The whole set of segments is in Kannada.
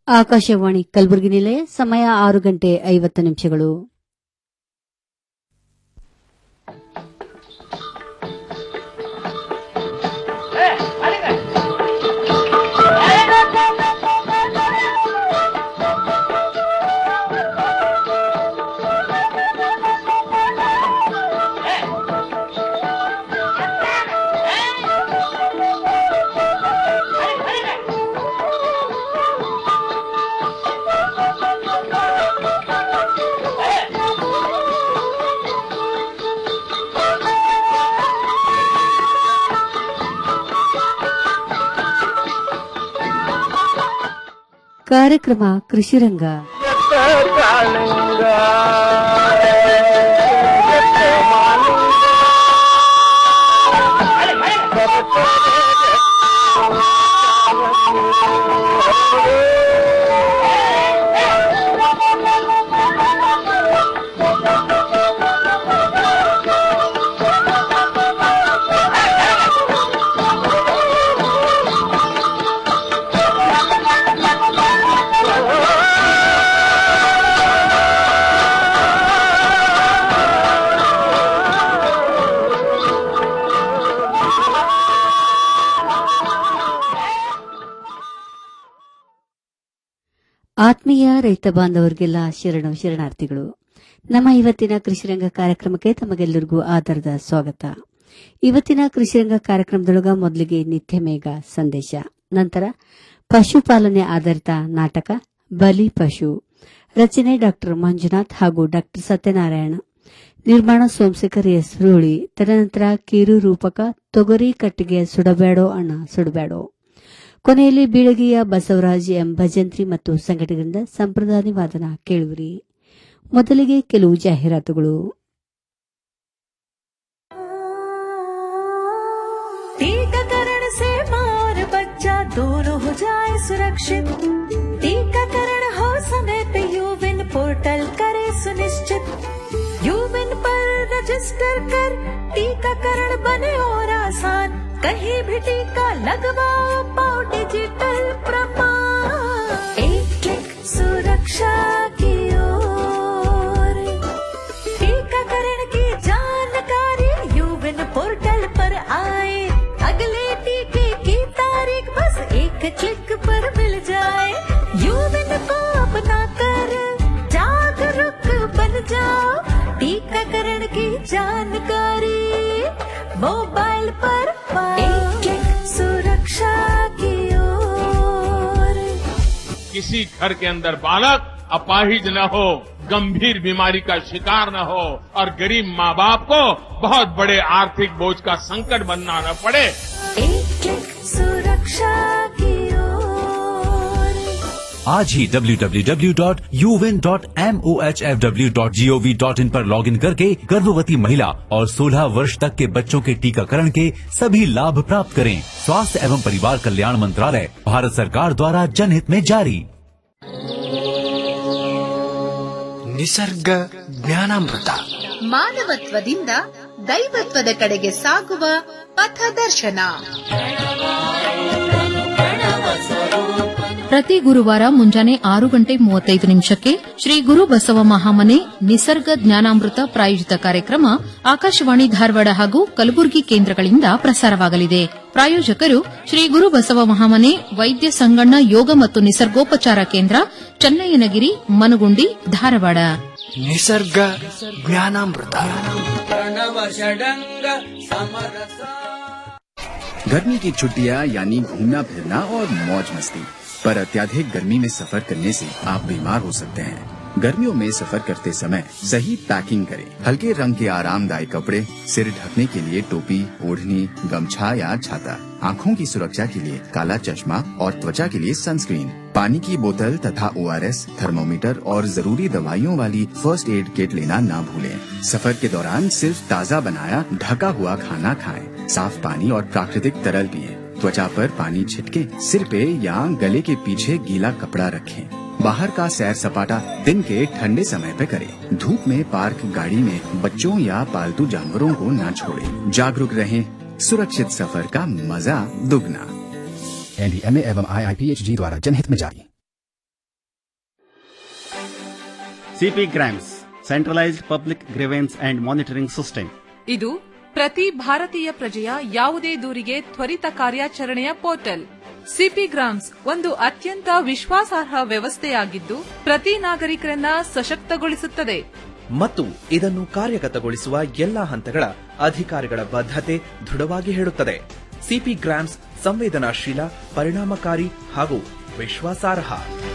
ಆಕಾಶವಾಣಿ ಕಲಬುರಗಿ ನಿಲಯ ಸಮಯ ಆರು ಗಂಟೆ ಐವತ್ತು ನಿಮಿಷಗಳು ಕಾರ್ಯಕ್ರಮ ಕೃಷಿರಂಗ ಆತ್ಮೀಯ ರೈತ ಬಾಂಧವರಿಗೆಲ್ಲ ಶರಣು ಶರಣಾರ್ಥಿಗಳು ನಮ್ಮ ಇವತ್ತಿನ ಕೃಷಿರಂಗ ಕಾರ್ಯಕ್ರಮಕ್ಕೆ ತಮಗೆಲ್ಲರಿಗೂ ಆಧಾರದ ಸ್ವಾಗತ ಇವತ್ತಿನ ಕೃಷಿರಂಗ ಕಾರ್ಯಕ್ರಮದೊಳಗ ಮೊದಲಿಗೆ ನಿತ್ಯ ಮೇಘ ಸಂದೇಶ ನಂತರ ಪಶುಪಾಲನೆ ಆಧಾರಿತ ನಾಟಕ ಬಲಿ ಪಶು ರಚನೆ ಡಾಕ್ಟರ್ ಮಂಜುನಾಥ್ ಹಾಗೂ ಡಾಕ್ಟರ್ ಸತ್ಯನಾರಾಯಣ ನಿರ್ಮಾಣ ಸೋಮಶೇಖರ್ ಎಸ್ ರೂಳಿ ತದನಂತರ ಕಿರು ರೂಪಕ ತೊಗರಿ ಕಟ್ಟಿಗೆ ಸುಡಬೇಡೋ ಅಣ್ಣ ಸುಡಬೇಡೋ ಕೊನೆಯಲ್ಲಿ ಬೀಳಗಿಯ ಬಸವರಾಜ್ ಎಂ ಭಜಂತ್ರಿ ಮತ್ತು ಸಂಘಟನೆಗಳಿಂದ ಸಂಪ್ರದಾಯ ವಾದನ ಕೇಳುವಿರಿ ಮೊದಲಿಗೆ ಕೆಲವು ಜಾಹೀರಾತುಗಳು टीकाकरण से माँ और बच्चा दोनों हो जाए सुरक्षित टीकाकरण हो समय पे यूविन पोर्टल करे सुनिश्चित यूविन पर रजिस्टर कर टीकाकरण बने और आसान कहीं भी टीका लगवाओ पाओ डिजिटल प्रमाण एक क्लिक सुरक्षा की ओर टीकाकरण की जानकारी यूविन पोर्टल पर आए अगले टीके की तारीख बस एक क्लिक पर मिल जाए यूविन को अपना कर जागरूक बन जाओ टीकाकरण की जानकारी मोबाइल पर पाओ एक क्लिक सुरक्षा की ओर किसी घर के अंदर बालक अपाहिज न हो गंभीर बीमारी का शिकार न हो और गरीब माँ बाप को बहुत बड़े आर्थिक बोझ का संकट बनना न पड़े एक क्लिक सुरक्षा की ओर आज ही www.uvin.mohfw.gov.in पर लॉगिन करके गर्भवती महिला और 16 वर्ष तक के बच्चों के टीकाकरण के सभी लाभ प्राप्त करें स्वास्थ्य एवं परिवार कल्याण मंत्रालय भारत सरकार द्वारा जनहित में जारी ನಿಸರ್ಗ ಜ್ಞಾನಾಮೃತ ಮಾನವತ್ವದಿಂದ ದೈವತ್ವದ ಕಡೆಗೆ ಸಾಗುವ ಪಥದರ್ಶನ ಪ್ರತಿ ಗುರುವಾರ ಮುಂಜಾನೆ ಆರು ಗಂಟೆ ಮೂವತ್ತೈದು ನಿಮಿಷಕ್ಕೆ ಶ್ರೀ ಗುರು ಬಸವ ಮಹಾಮನೆ ನಿಸರ್ಗ ಜ್ಞಾನಾಮೃತ ಪ್ರಾಯೋಜಿತ ಕಾರ್ಯಕ್ರಮ ಆಕಾಶವಾಣಿ ಧಾರವಾಡ ಹಾಗೂ ಕಲಬುರಗಿ ಕೇಂದ್ರಗಳಿಂದ ಪ್ರಸಾರವಾಗಲಿದೆ ಪ್ರಾಯೋಜಕರು ಶ್ರೀ ಗುರು ಬಸವ ಮಹಾಮನೆ ವೈದ್ಯ ಸಂಗಣ್ಣ ಯೋಗ ಮತ್ತು ನಿಸರ್ಗೋಪಚಾರ ಕೇಂದ್ರ ಚನ್ನಯ್ಯನಗಿರಿ ಮನಗುಂಡಿ ಧಾರವಾಡ ನಿಸರ್ಗ ಜ್ಞಾನಾಮೃತ गर्मी की छुट्टियां यानी घूमना फिरना और मौज मस्ती पर अत्याधिक गर्मी में सफर करने से आप बीमार हो सकते हैं गर्मियों में सफर करते समय सही पैकिंग करें हल्के रंग के आरामदायी कपड़े सिर ढकने के लिए टोपी ओढ़नी गमछा या छाता आँखों की सुरक्षा के लिए काला चश्मा और त्वचा के लिए सनस्क्रीन पानी की बोतल तथा ओ थर्मोमीटर और जरूरी दवाइयों वाली फर्स्ट एड किट लेना ना भूलें सफर के दौरान सिर्फ ताज़ा बनाया ढका हुआ खाना खाएं साफ पानी और प्राकृतिक तरल पिए त्वचा पर पानी छिटके सिर पे या गले के पीछे गीला कपड़ा रखें बाहर का सैर सपाटा दिन के ठंडे समय पे करें धूप में पार्क गाड़ी में बच्चों या पालतू जानवरों को न छोड़ें जागरूक रहें सुरक्षित सफर का मजा दुगना एनडीएमए एवं आईआईपीएचजी द्वारा जनहित में जारी CP GRAMS centralised public grievance and monitoring system ಇದು ಪ್ರತಿ ಭಾರತೀಯ ಪ್ರಜೆಯ ಯಾವುದೇ ದೂರಿಗೆ ತ್ವರಿತ ಕಾರ್ಯಾಚರಣೆಯ ಪೋರ್ಟಲ್ ಸಿಪಿ ಗ್ರಾಮ್ಸ್ ಒಂದು ಅತ್ಯಂತ ವಿಶ್ವಾಸಾರ್ಹ ವ್ಯವಸ್ಥೆಯಾಗಿದ್ದು ಪ್ರತಿ ನಾಗರಿಕರನ್ನ ಸಶಕ್ತಗೊಳಿಸುತ್ತದೆ ಮತ್ತು ಇದನ್ನು ಕಾರ್ಯಗತಗೊಳಿಸುವ ಎಲ್ಲಾ ಹಂತಗಳ ಅಧಿಕಾರಿಗಳ ಬದ್ಧತೆ ದೃಢವಾಗಿ ಹೇಳುತ್ತದೆ ಸಿಪಿ ಗ್ರಾಮ್ಸ್ ಸಂವೇದನಾಶೀಲ ಪರಿಣಾಮಕಾರಿ ಹಾಗೂ ವಿಶ್ವಾಸಾರ್ಹ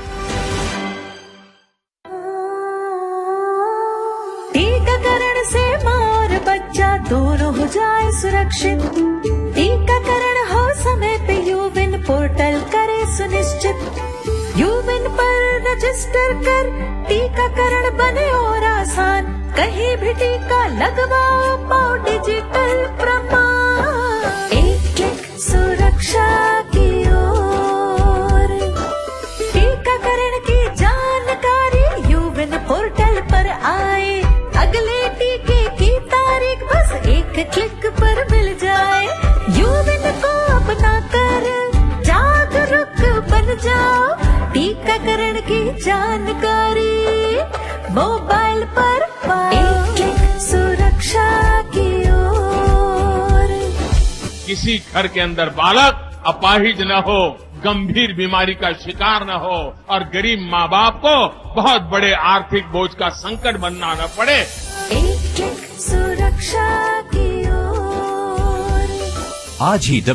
टीकाकरण से माँ और बच्चा दोनों हो जाए सुरक्षित टीकाकरण हो समय पे यूविन पोर्टल करे सुनिश्चित यूविन पर रजिस्टर कर टीकाकरण बने और आसान कहीं भी टीका लगवाओ पाओ डिजिटल प्रमाण एक क्लिक सुरक्षा की ओर टीकाकरण की जानकारी यूविन पोर्टल पर आए अगले टीके की तारीख बस एक क्लिक पर मिल जाए यूविन को अपना कर जागरूक बन जाओ टीकाकरण की जानकारी मोबाइल पर पाओ एक क्लिक सुरक्षा की ओर किसी घर के अंदर बालक अपाहिज न हो गंभीर बीमारी का शिकार न हो और गरीब माँ बाप को बहुत बड़े आर्थिक बोझ का संकट बनना न पड़े एक क्लिक सुरक्षा की ओर आज ही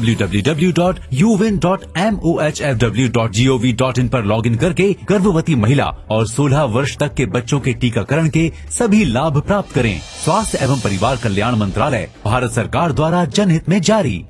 www.uvin.mohfw.gov.in पर लॉगिन करके गर्भवती महिला और 16 वर्ष तक के बच्चों के टीकाकरण के सभी लाभ प्राप्त करें स्वास्थ्य एवं परिवार कल्याण मंत्रालय भारत सरकार द्वारा जनहित में जारी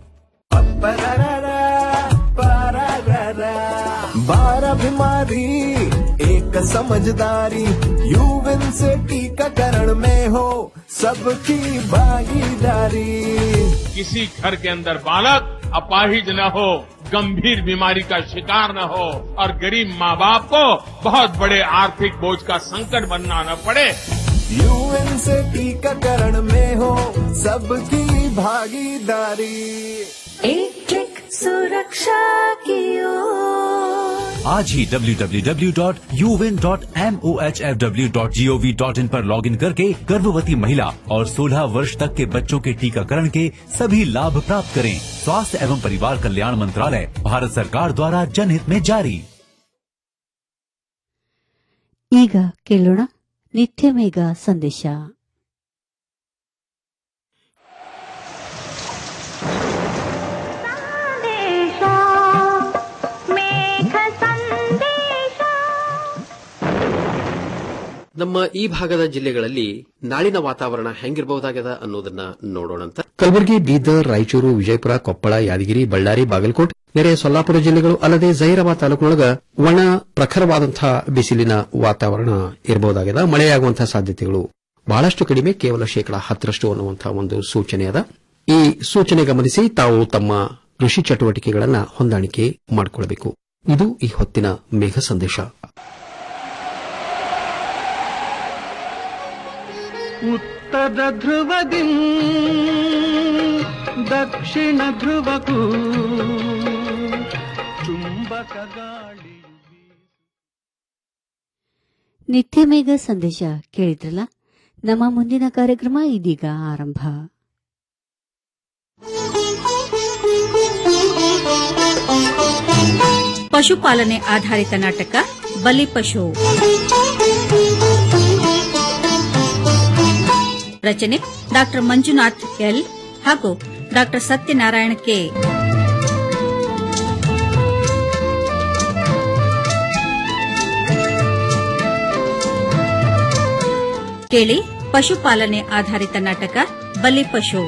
बारह बीमारी एक समझदारी यूविन से टीकाकरण में हो सबकी भागीदारी किसी घर के अंदर बालक अपाहिज न हो गंभीर बीमारी का शिकार न हो और गरीब माँ बाप को बहुत बड़े आर्थिक बोझ का संकट बनना न पड़े यूएन से टीकाकरण में हो सबकी भागीदारी एक क्लिक सुरक्षा की ओर आज ही www.uvin.mohfw.gov.in पर लॉगिन करके गर्भवती महिला और 16 वर्ष तक के बच्चों के टीकाकरण के सभी लाभ प्राप्त करें स्वास्थ्य एवं परिवार कल्याण मंत्रालय भारत सरकार द्वारा जनहित में जारी ಈಗ ಕೇಳೋಣ ನಿತ್ಯ ಮೇಘ ಸಂದೇಶ ನಮ್ಮ ಈ ಭಾಗದ ಜಿಲ್ಲೆಗಳಲ್ಲಿ ನಾಳಿನ ವಾತಾವರಣ ಹೆಂಗಿರಬಹುದಾಗದ ಅನ್ನೋದನ್ನ ನೋಡೋಣಂತ ಕಲಬುರಗಿ ಬೀದರ್ ರಾಯಚೂರು ವಿಜಯಪುರ ಕೊಪ್ಪಳ ಯಾದಗಿರಿ ಬಳ್ಳಾರಿ ಬಾಗಲಕೋಟೆ ನೆರೆ ಸೊಲ್ಲಾಪುರ ಜಿಲ್ಲೆಗಳು ಅಲ್ಲದೆ ಜೈರಾಬಾದ್ ತಾಲೂಕಿನೊಳಗ ಒಣ ಪ್ರಖರವಾದಂತಹ ಬಿಸಿಲಿನ ವಾತಾವರಣ ಇರಬಹುದಾಗಿದೆ ಮಳೆಯಾಗುವಂತಹ ಸಾಧ್ಯತೆಗಳು ಬಹಳಷ್ಟು ಕಡಿಮೆ ಕೇವಲ ಶೇಕಡಾ ಹತ್ತರಷ್ಟು ಅನ್ನುವಂತಹ ಒಂದು ಸೂಚನೆ ಅದ ಈ ಸೂಚನೆ ಗಮನಿಸಿ ತಾವು ತಮ್ಮ ಕೃಷಿ ಚಟುವಟಿಕೆಗಳನ್ನ ಹೊಂದಾಣಿಕೆ ಮಾಡಿಕೊಳ್ಳಬೇಕು ಇದು ಈ ಹೊತ್ತಿನ ಮೇಘ ಸಂದೇಶ ಉತ್ತರ ಧ್ರುವದಿ ದಕ್ಷಿಣ ಧ್ರುವಕ್ಕೂ ಚುಂಬಕ ಗಾಳಿ ನಿತ್ಯ ಮೇಘ ಸಂದೇಶ ಕೇಳಿದ್ರಲ್ಲ ನಮ್ಮ ಮುಂದಿನ ಕಾರ್ಯಕ್ರಮ ಇದೀಗ ಆರಂಭ ಪಶುಪಾಲನೆ ಆಧಾರಿತ ನಾಟಕ ಬಲಿಪಶು ರಚನೆ ಡಾಕ್ಟರ್ ಮಂಜುನಾಥ್ ಎಲ್ ಹಾಗೂ ಡಾಕ್ಟರ್ ಸತ್ಯನಾರಾಯಣ ಕೆ ಕೇಳಿ ಪಶುಪಾಲನೆ ಆಧಾರಿತ ನಾಟಕ ಬಲಿಪಶು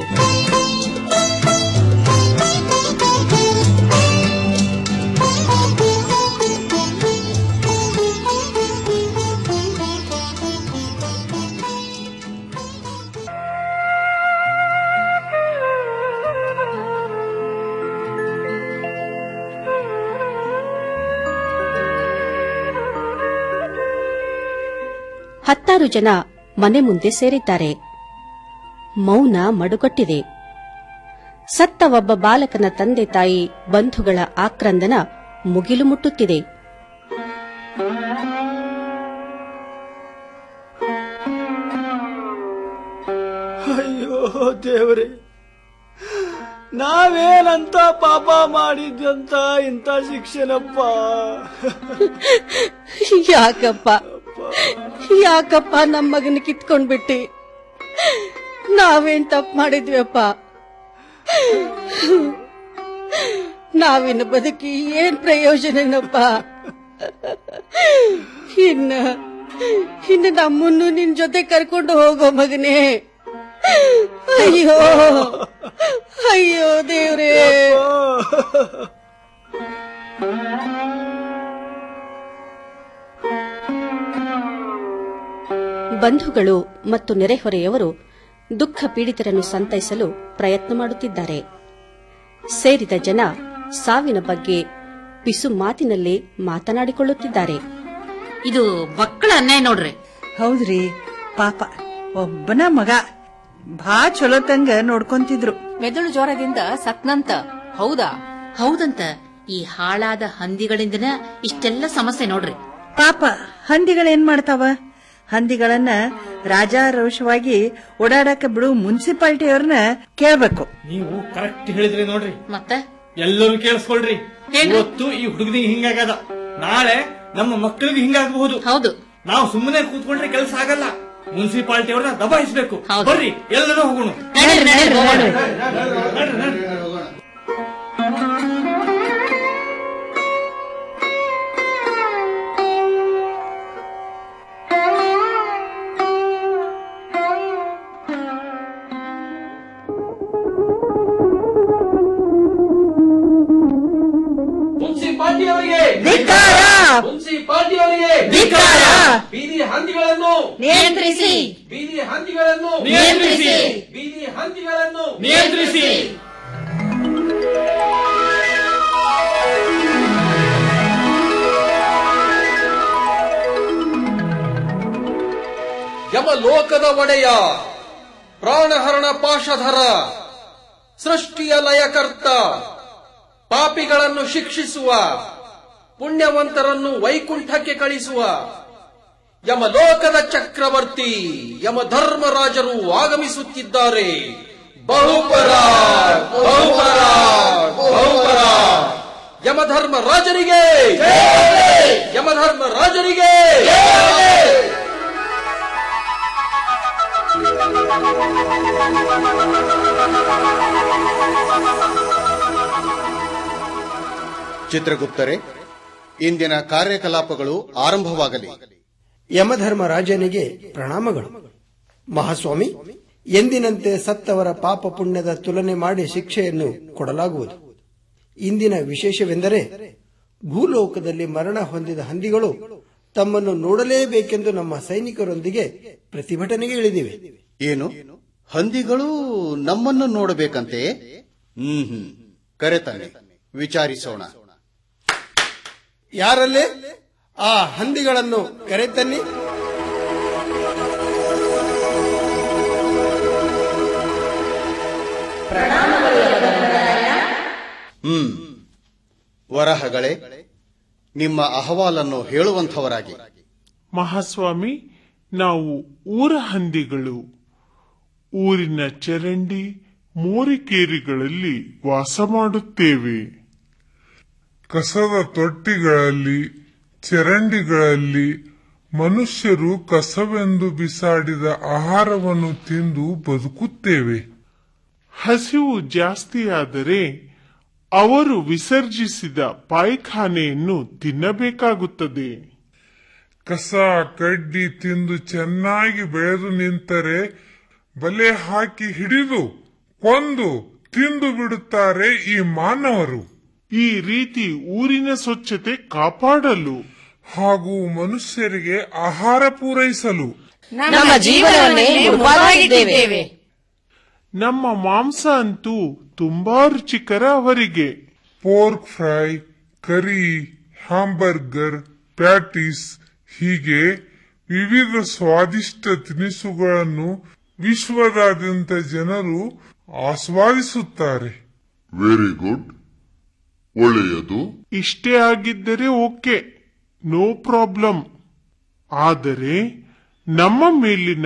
ಹತ್ತಾರು ಜನ ಮನೆ ಮುಂದೆ ಸೇರಿದ್ದಾರೆ ಮೌನ ಮಡುಗಟ್ಟಿದೆ ಸತ್ತ ಒಬ್ಬ ಬಾಲಕನ ತಂದೆ ತಾಯಿ ಬಂಧುಗಳ ಆಕ್ರಂದನ ಮುಗಿಲು ಮುಟ್ಟುತ್ತಿದೆ ದೇವ್ರೆ ನಾವೇನಂತ ಪಾಪ ಮಾಡಿದ್ಯಂತ ಇಂಥ ಶಿಕ್ಷೆನಪ್ಪ ಯಾಕಪ್ಪ ಯಾಕಪ್ಪ ನಮ್ಮ ಮಗನ ಕಿತ್ಕೊಂಡ್ಬಿಟ್ಟಿ ನಾವೇನ್ ತಪ್ಪು ಮಾಡಿದ್ವಿಯಪ್ಪ ನಾವಿನ್ನು ಬದುಕಿ ಏನ್ ಪ್ರಯೋಜನನಪ್ಪ ಇನ್ನ ಇನ್ನು ನಮ್ಮನ್ನು ನಿನ್ ಜೊತೆ ಕರ್ಕೊಂಡು ಹೋಗೋ ಮಗನೇ ಅಯ್ಯೋ ಅಯ್ಯೋ ದೇವ್ರೇ ಬಂಧುಗಳು ಮತ್ತು ನೆರೆಹೊರೆಯವರು ದುಃಖ ಪೀಡಿತರನ್ನು ಸಂತೈಸಲು ಪ್ರಯತ್ನ ಮಾಡುತ್ತಿದ್ದಾರೆ ಸೇರಿದ ಜನ ಸಾವಿನ ಬಗ್ಗೆ ಪಿಸು ಮಾತಿನಲ್ಲಿ ಮಾತನಾಡಿಕೊಳ್ಳುತ್ತಿದ್ದಾರೆ ಇದು ಮಕ್ಕಳ ಅನ್ಯಾಯ ನೋಡ್ರಿ ಹೌದ್ರಿ ಪಾಪ ಒಬ್ಬನ ಮಗ ಭಾ ಚಲೋತಂಗ ನೋಡ್ಕೊಂತಿದ್ರು ಮೆದುಳು ಜ್ವರದಿಂದ ಸತ್ನಂತ ಹೌದಾ ಹೌದಂತ ಈ ಹಾಳಾದ ಹಂದಿಗಳಿಂದನ ಇಷ್ಟೆಲ್ಲ ಸಮಸ್ಯೆ ನೋಡ್ರಿ ಪಾಪ ಹಂದಿಗಳೇನ್ ಮಾಡ್ತಾವ ಹಂದಿಗಳನ್ನ ರಾಜಾರೋಷವಾಗಿ ಓಡಾಡಕ ಬಿಡು ಮುನ್ಸಿಪಾಲಿಟಿಯವ್ರನ್ನ ಕೇಳ್ಬೇಕು ನೀವು ಕರೆಕ್ಟ್ ಹೇಳಿದ್ರಿ ನೋಡ್ರಿ ಮತ್ತೆ ಎಲ್ಲರೂ ಕೇಳಿಸ್ಕೊಳ್ರಿ ಇವತ್ತು ಈ ಹುಡುಗನಿಗೆ ಹಿಂಗಾಗದ ನಾಳೆ ನಮ್ಮ ಮಕ್ಕಳಿಗೆ ಹಿಂಗಾಗಬಹುದು ಹೌದು ನಾವು ಸುಮ್ಮನೆ ಕೂತ್ಕೊಂಡ್ರೆ ಕೆಲಸ ಆಗಲ್ಲ ಮುನ್ಸಿಪಾಲಿಟಿ ಅವ್ರನ್ನ ದಬಾಯಿಸ್ಬೇಕು ಬರ್ರಿ ಎಲ್ಲರೂ ಹೋಗೋಣ ಮುನ್ಸಿಪಾಲಿಟಿ ಅವರಿಗೆ ಮುನ್ಸಿಪಾಲಿಟಿ ಅವರಿಗೆ ಬೀದಿ ಹಂದಿಗಳನ್ನು ನಿಯಂತ್ರಿಸಿ ಬೀದಿ ಹಂದಿಗಳನ್ನು ನಿಯಂತ್ರಿಸಿ. ಬೀದಿ ಹಂದಿಗಳನ್ನು ನಿಯಂತ್ರಿಸಿ. ಯಮಲೋಕದ ಒಡೆಯ ಪ್ರಾಣಹರಣ ಪಾಶಧರ ಸೃಷ್ಟಿಯ ಲಯಕರ್ತ ಪಾಪಿಗಳನ್ನು ಶಿಕ್ಷಿಸುವ ಪುಣ್ಯವಂತರನ್ನು ವೈಕುಂಠಕ್ಕೆ ಕಳಿಸುವ ಯಮಲೋಕದ ಚಕ್ರವರ್ತಿ ಯಮಧರ್ಮರಾಜರು ಆಗಮಿಸುತ್ತಿದ್ದಾರೆ ಬಹುಪರ ಬಹುಪರ ಬಹುಪರ ಯಮಧರ್ಮ ರಾಜರಿಗೆ ಯಮಧರ್ಮ ರಾಜರಿಗೆ ಚಿತ್ರಗುಪ್ತರೆ ಇಂದಿನ ಕಾರ್ಯಕಲಾಪಗಳು ಆರಂಭವಾಗಲಿ ಯಮಧರ್ಮರಾಜನಿಗೆ ಪ್ರಣಾಮಗಳು ಮಹಾಸ್ವಾಮಿ ಎಂದಿನಂತೆ ಸತ್ತವರ ಪಾಪ ಪುಣ್ಯದ ತುಲನೆ ಮಾಡಿ ಶಿಕ್ಷೆಯನ್ನು ಕೊಡಲಾಗುವುದು ಇಂದಿನ ವಿಶೇಷವೆಂದರೆ ಭೂಲೋಕದಲ್ಲಿ ಮರಣ ಹೊಂದಿದ ಹಂದಿಗಳು ತಮ್ಮನ್ನು ನೋಡಲೇಬೇಕೆಂದು ನಮ್ಮ ಸೈನಿಕರೊಂದಿಗೆ ಪ್ರತಿಭಟನೆಗೆ ಇಳಿದಿವೆ ಏನು ಹಂದಿಗಳು ನಮ್ಮನ್ನು ನೋಡಬೇಕಂತೆ ಹ್ಮ್ ಹ್ಮ್ ಕರೆತಾನೆ ವಿಚಾರಿಸೋಣ ಯಾರಲ್ಲೇ ಆ ಹಂದಿಗಳನ್ನು ಕರೆತನ್ನಿ ಹ್ಮ್ ವರಹಗಳೇ ನಿಮ್ಮ ಅಹವಾಲನ್ನು ಹೇಳುವಂಥವರಾಗಿ ಮಹಾಸ್ವಾಮಿ ನಾವು ಊರ ಹಂದಿಗಳು ಊರಿನ ಚರಂಡಿ ಮೋರಿಕೇರಿಗಳಲ್ಲಿ ವಾಸ ಮಾಡುತ್ತೇವೆ ಕಸದ ತೊಟ್ಟಿಗಳಲ್ಲಿ ಚರಂಡಿಗಳಲ್ಲಿ ಮನುಷ್ಯರು ಕಸವೆಂದು ಬಿಸಾಡಿದ ಆಹಾರವನ್ನು ತಿಂದು ಬದುಕುತ್ತೇವೆ ಹಸಿವು ಜಾಸ್ತಿಯಾದರೆ ಅವರು ವಿಸರ್ಜಿಸಿದ ಪಾಯ್ಖಾನೆಯನ್ನು ತಿನ್ನಬೇಕಾಗುತ್ತದೆ ಕಸ ಕಡ್ಡಿ ತಿಂದು ಚೆನ್ನಾಗಿ ಬೆಳೆದು ನಿಂತರೆ ಬಲೆ ಹಾಕಿ ಹಿಡಿದು ಕೊಂದು ತಿಂದು ಬಿಡುತ್ತಾರೆ ಈ ಮಾನವರು ಈ ರೀತಿ ಊರಿನ ಸ್ವಚ್ಛತೆ ಕಾಪಾಡಲು ಹಾಗೂ ಮನುಷ್ಯರಿಗೆ ಆಹಾರ ಪೂರೈಸಲು ನಮ್ಮ ಜೀವನವನ್ನೇ ಮುಡುಪಾಗಿಟ್ಟಿದ್ದೇವೆ. ನಮ್ಮ ಮಾಂಸ ಅಂತೂ ತುಂಬಾ ರುಚಿಕರ ಅವರಿಗೆ pork fry curry hamburger patties ಹೀಗೆ ವಿವಿಧ ಸ್ವಾದಿಷ್ಟ ತಿನಿಸುಗಳನ್ನು ವಿಶ್ವದಾದ್ಯಂತ ಜನರು ಆಸ್ವಾದಿಸುತ್ತಾರೆ ವೆರಿ ಗುಡ್ ಒಳ್ಳೆಯದು ಇಷ್ಟೇ ಆಗಿದ್ದರೆ ಓಕೆ ನೋ ಪ್ರಾಬ್ಲಮ್ ಆದರೆ ನಮ್ಮ ಮೇಲಿನ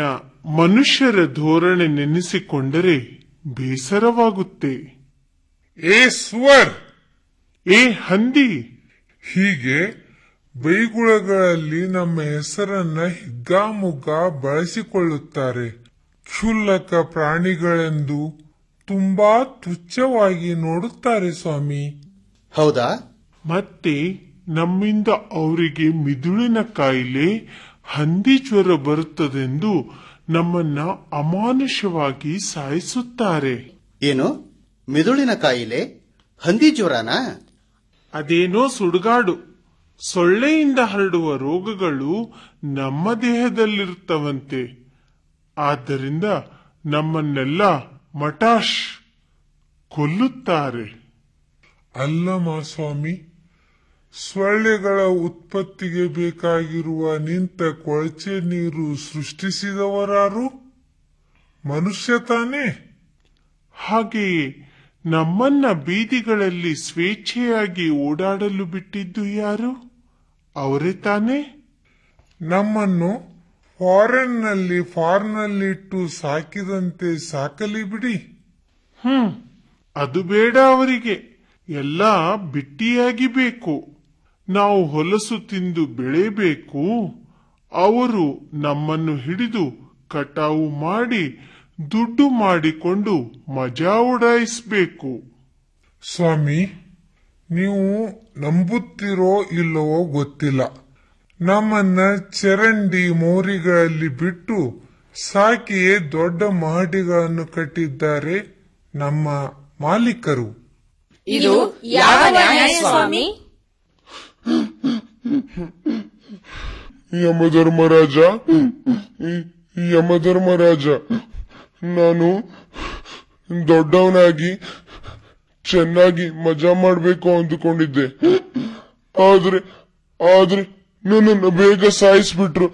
ಮನುಷ್ಯರ ಧೋರಣೆ ನೆನೆಸಿಕೊಂಡರೆ ಬೇಸರವಾಗುತ್ತೆ ಏ ಸುವರ್ ಏ ಹಂದಿ ಹೀಗೆ ಬೈಗುಳಗಳಲ್ಲಿ ನಮ್ಮ ಹೆಸರನ್ನ ಹಿಗ್ಗಾಮುಗ್ಗಾ ಬಳಸಿಕೊಳ್ಳುತ್ತಾರೆ ಕ್ಷುಲ್ಲಕ ಪ್ರಾಣಿಗಳೆಂದು ತುಂಬಾ ತುಚ್ಛವಾಗಿ ನೋಡುತ್ತಾರೆ ಸ್ವಾಮಿ ಹೌದಾ ಮತ್ತೆ ನಮ್ಮಿಂದ ಅವರಿಗೆ ಮಿದುಳಿನ ಕಾಯಿಲೆ ಹಂದಿ ಜ್ವರ ಬರುತ್ತದೆಂದು ನಮ್ಮನ್ನ ಅಮಾನುಷವಾಗಿ ಸಾಯಿಸುತ್ತಾರೆ ಏನು ಮಿದುಳಿನ ಕಾಯಿಲೆ ಹಂದಿ ಜ್ವರನಾ ಅದೇನೋ ಸುಡುಗಾಡು ಸೊಳ್ಳೆಯಿಂದ ಹರಡುವ ರೋಗಗಳು ನಮ್ಮ ದೇಹದಲ್ಲಿರುತ್ತವಂತೆ ಆದ್ದರಿಂದ ನಮ್ಮನ್ನೆಲ್ಲ ಮಟಾಶ್ ಕೊಲ್ಲುತ್ತಾರೆ ಅಲ್ಲಮ್ಮ ಸ್ವಾಮಿ ಸೊಳ್ಳೆಗಳ ಉತ್ಪತ್ತಿಗೆ ಬೇಕಾಗಿರುವ ನಿಂತ ಕೊಳಚೆ ನೀರು ಸೃಷ್ಟಿಸಿದವರಾರು ಮನುಷ್ಯ ತಾನೇ ಹಾಗೆಯೇ ನಮ್ಮನ್ನ ಬೀದಿಗಳಲ್ಲಿ ಸ್ವೇಚ್ಛೆಯಾಗಿ ಓಡಾಡಲು ಬಿಟ್ಟಿದ್ದು ಯಾರು ಅವರೇ ತಾನೇ ನಮ್ಮನ್ನು ಫಾರೆನ್ನಲ್ಲಿ ಫಾರ್ನಲ್ಲಿಟ್ಟು ಸಾಕಿದಂತೆ ಸಾಕಲಿ ಬಿಡಿ ಹ್ಮ್ ಅದು ಬೇಡ ಅವರಿಗೆ ಎಲ್ಲ ಬಿಟ್ಟಿಯಾಗಿ ಬೇಕು ನಾವು ಹೊಲಸು ತಿಂದು ಬೆಳೆಯಬೇಕು ಅವರು ನಮ್ಮನ್ನು ಹಿಡಿದು ಕಟಾವು ಮಾಡಿ ದುಡ್ಡು ಮಾಡಿಕೊಂಡು ಮಜಾ ಉಡಾಯಿಸಬೇಕು ಸ್ವಾಮಿ ನೀವು ನಂಬುತ್ತಿರೋ ಇಲ್ಲವೋ ಗೊತ್ತಿಲ್ಲ ನಮ್ಮನ್ನ ಚರಂಡಿ ಮೋರಿಗಳಲ್ಲಿ ಬಿಟ್ಟು ಸಾಕಿಯೇ ದೊಡ್ಡ ಮಹಡಿಗಳನ್ನು ಕಟ್ಟಿದ್ದಾರೆ ನಮ್ಮ ಮಾಲೀಕರು ಇದು ಯಾವ ನ್ಯಾಯ ಸ್ವಾಮಿ ಯಮಧರ್ಮರಾಜ ಈ- ಯಮಧರ್ಮರಾಜ ನಾನು ದೊಡ್ಡವನಾಗಿ ಚೆನ್ನಾಗಿ ಮಜಾ ಮಾಡ್ಬೇಕು ಅಂದುಕೊಂಡಿದ್ದೆ ಆದ್ರೆ ಆದ್ರೆ ನನ್ನನ್ನು ಬೇಗ ಸಾಯಿಸ್ಬಿಟ್ರು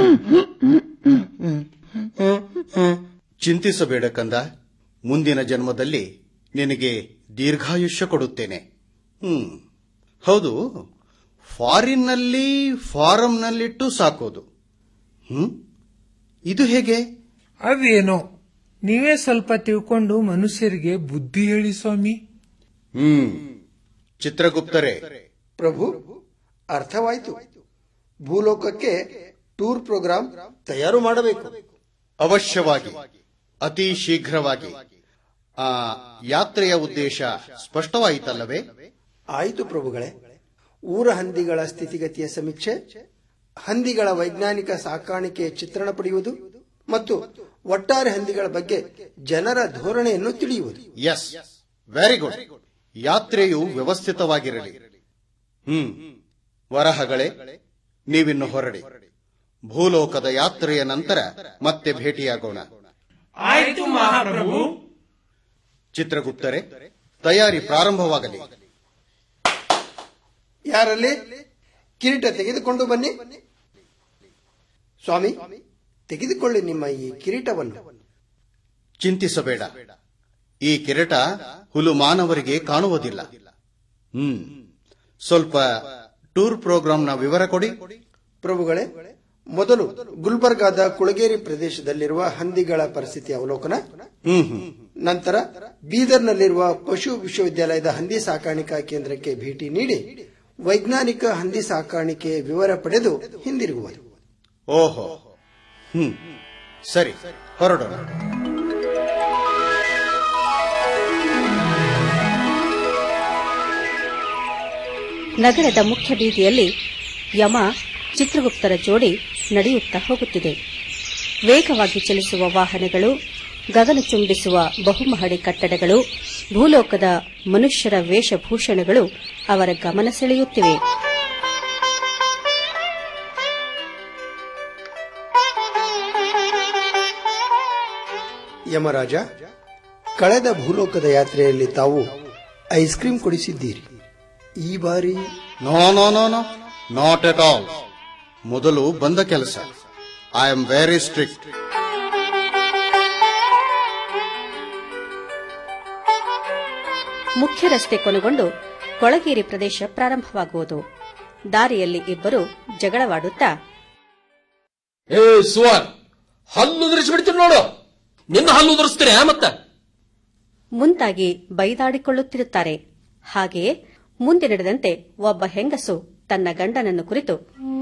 ಚಿಂತಿಸಬೇಡ ಕಂದ ಮುಂದಿನ ಜನ್ಮದಲ್ಲಿ ನಿನಗೆ ದೀರ್ಘಾಯುಷ್ಯ ಕೊಡುತ್ತೇನೆ ಹ್ಮ್ ಹೌದು ಫಾರಿನ್ನಲ್ಲಿ ಫಾರಂನಲ್ಲಿಟ್ಟು ಸಾಕೋದು ಹ್ಮ್ ಇದು ಹೇಗೆ ಅದೇನೋ ನೀವೇ ಸ್ವಲ್ಪ ತಿಳ್ಕೊಂಡು ಮನುಷ್ಯರಿಗೆ ಬುದ್ಧಿ ಹೇಳಿ ಸ್ವಾಮಿ ಹ್ಮ್ ಚಿತ್ರಗುಪ್ತರೇ ಪ್ರಭು ಅರ್ಥವಾಯಿತು ಭೂಲೋಕಕ್ಕೆ ಟೂರ್ ಪ್ರೋಗ್ರಾಂ ತಯಾರು ಮಾಡಬೇಕು ಅವಶ್ಯವಾಗಿ ಅತಿ ಶೀಘ್ರವಾಗಿ ಆ ಯಾತ್ರೆಯ ಉದ್ದೇಶ ಸ್ಪಷ್ಟವಾಯಿತಲ್ಲವೇ ಆಯಿತು ಪ್ರಭುಗಳೇ ಊರ ಹಂದಿಗಳ ಸ್ಥಿತಿಗತಿಯ ಸಮೀಕ್ಷೆ ಹಂದಿಗಳ ವೈಜ್ಞಾನಿಕ ಸಾಕಾಣಿಕೆಯ ಚಿತ್ರಣ ಪಡೆಯುವುದು ಮತ್ತು ಒಟ್ಟಾರೆ ಹಂದಿಗಳ ಬಗ್ಗೆ ಜನರ ಧೋರಣೆಯನ್ನು ತಿಳಿಯುವುದು ಎಸ್ ವೆರಿ ಗುಡ್ ಯಾತ್ರೆಯು ವ್ಯವಸ್ಥಿತವಾಗಿರಲಿ ಹ್ಮ್ ವರಹಗಳೇ ನೀವಿನ್ನು ಹೊರಡಿ ಭೂಲೋಕದ ಯಾತ್ರೆಯ ನಂತರ ಮತ್ತೆ ಭೇಟಿಯಾಗೋಣ ಆಯ್ತು ಮಹಾಪ್ರಭು ಚಿತ್ರಗುಪ್ತರೆ ತಯಾರಿ ಪ್ರಾರಂಭವಾಗಲಿ ಯಾರಲ್ಲಿ ಕಿರೀಟ ತೆಗೆದುಕೊಂಡು ಬನ್ನಿ ಸ್ವಾಮಿ ತೆಗೆದುಕೊಳ್ಳಿ ನಿಮ್ಮ ಈ ಕಿರೀಟವನ್ನು ಚಿಂತಿಸಬೇಡ ಈ ಕಿರೀಟ ಹುಲು ಮಾನವರಿಗೆ ಕಾಣುವುದಿಲ್ಲ ಹ್ಮ್ ಸ್ವಲ್ಪ ಟೂರ್ ಪ್ರೋಗ್ರಾಂನ ವಿವರ ಕೊಡಿ ಪ್ರಭುಗಳೇ ಮೊದಲು ಗುಲ್ಬರ್ಗಾದ ಕುಳಗೇರಿ ಪ್ರದೇಶದಲ್ಲಿರುವ ಹಂದಿಗಳ ಪರಿಸ್ಥಿತಿ ಅವಲೋಕನ ಹ್ಮ್ ಹ್ಮ್ ನಂತರ ಬೀದರ್ನಲ್ಲಿರುವ ಪಶು ವಿಶ್ವವಿದ್ಯಾಲಯದ ಹಂದಿ ಸಾಕಾಣಿಕಾ ಕೇಂದ್ರಕ್ಕೆ ಭೇಟಿ ನೀಡಿ ವೈಜ್ಞಾನಿಕ ಹಂದಿ ಸಾಕಾಣಿಕೆ ವಿವರ ಪಡೆದು ಹಿಂದಿರುಗುವುದು ಓಹೋ ಹ್ಮ್ ಸರಿ ಹೊರಡೋಣ ನಗರದ ಮುಖ್ಯ ಬೀದಿಯಲ್ಲಿ ಯಮ ಚಿತ್ರಗುಪ್ತರ ಜೋಡಿ ನಡೆಯುತ್ತಾ ಹೋಗುತ್ತಿದೆ ವೇಗವಾಗಿ ಚಲಿಸುವ ವಾಹನಗಳು ಗಗನ ಚುಂಬಿಸುವ ಬಹುಮಹಡಿ ಕಟ್ಟಡಗಳು ಭೂಲೋಕದ ಮನುಷ್ಯರ ವೇಷಭೂಷಣಗಳು ಅವರ ಗಮನ ಸೆಳೆಯುತ್ತಿವೆ ಯಮರಾಜ ಕಳೆದ ಭೂಲೋಕದ ಯಾತ್ರೆಯಲ್ಲಿ ತಾವು ಐಸ್ ಕ್ರೀಂ ಕೊಡಿಸಿದ್ದೀರಿ ಈ ಬಾರಿ no no no no not at all ಮೊದಲು ಬಂದ ಕೆಲಸ ಐ ಆಮ್ ವೆರಿ ಸ್ಟ್ರಿಕ್ಟ್ ಮುಖ್ಯ ರಸ್ತೆ ಕೊನೆಗೊಂಡು ಕೊಳಗೇರಿ ಪ್ರದೇಶ ಪ್ರಾರಂಭವಾಗುವುದು ದಾರಿಯಲ್ಲಿ ಇಬ್ಬರು ಜಗಳವಾಡುತ್ತಾ ಏ ಸುವರ್ ಹಲ್ಲು ಉದುರಿಸ್ಬಿಡ್ತೀನಿ ನೋಡು ನಿನ್ನ ಹಲ್ಲು ಉದುರಿಸ್ತೀನಿ ಮತ್ತ ಮುಂದಾಗಿ ಬೈದಾಡಿಕೊಳ್ಳುತ್ತಿರುತ್ತಾರೆ ಹಾಗೆಯೇ ಮುಂದೆ ನಡೆದಂತೆ ಒಬ್ಬ ಹೆಂಗಸು ತನ್ನ ಗಂಡನನ್ನು ಕುರಿತು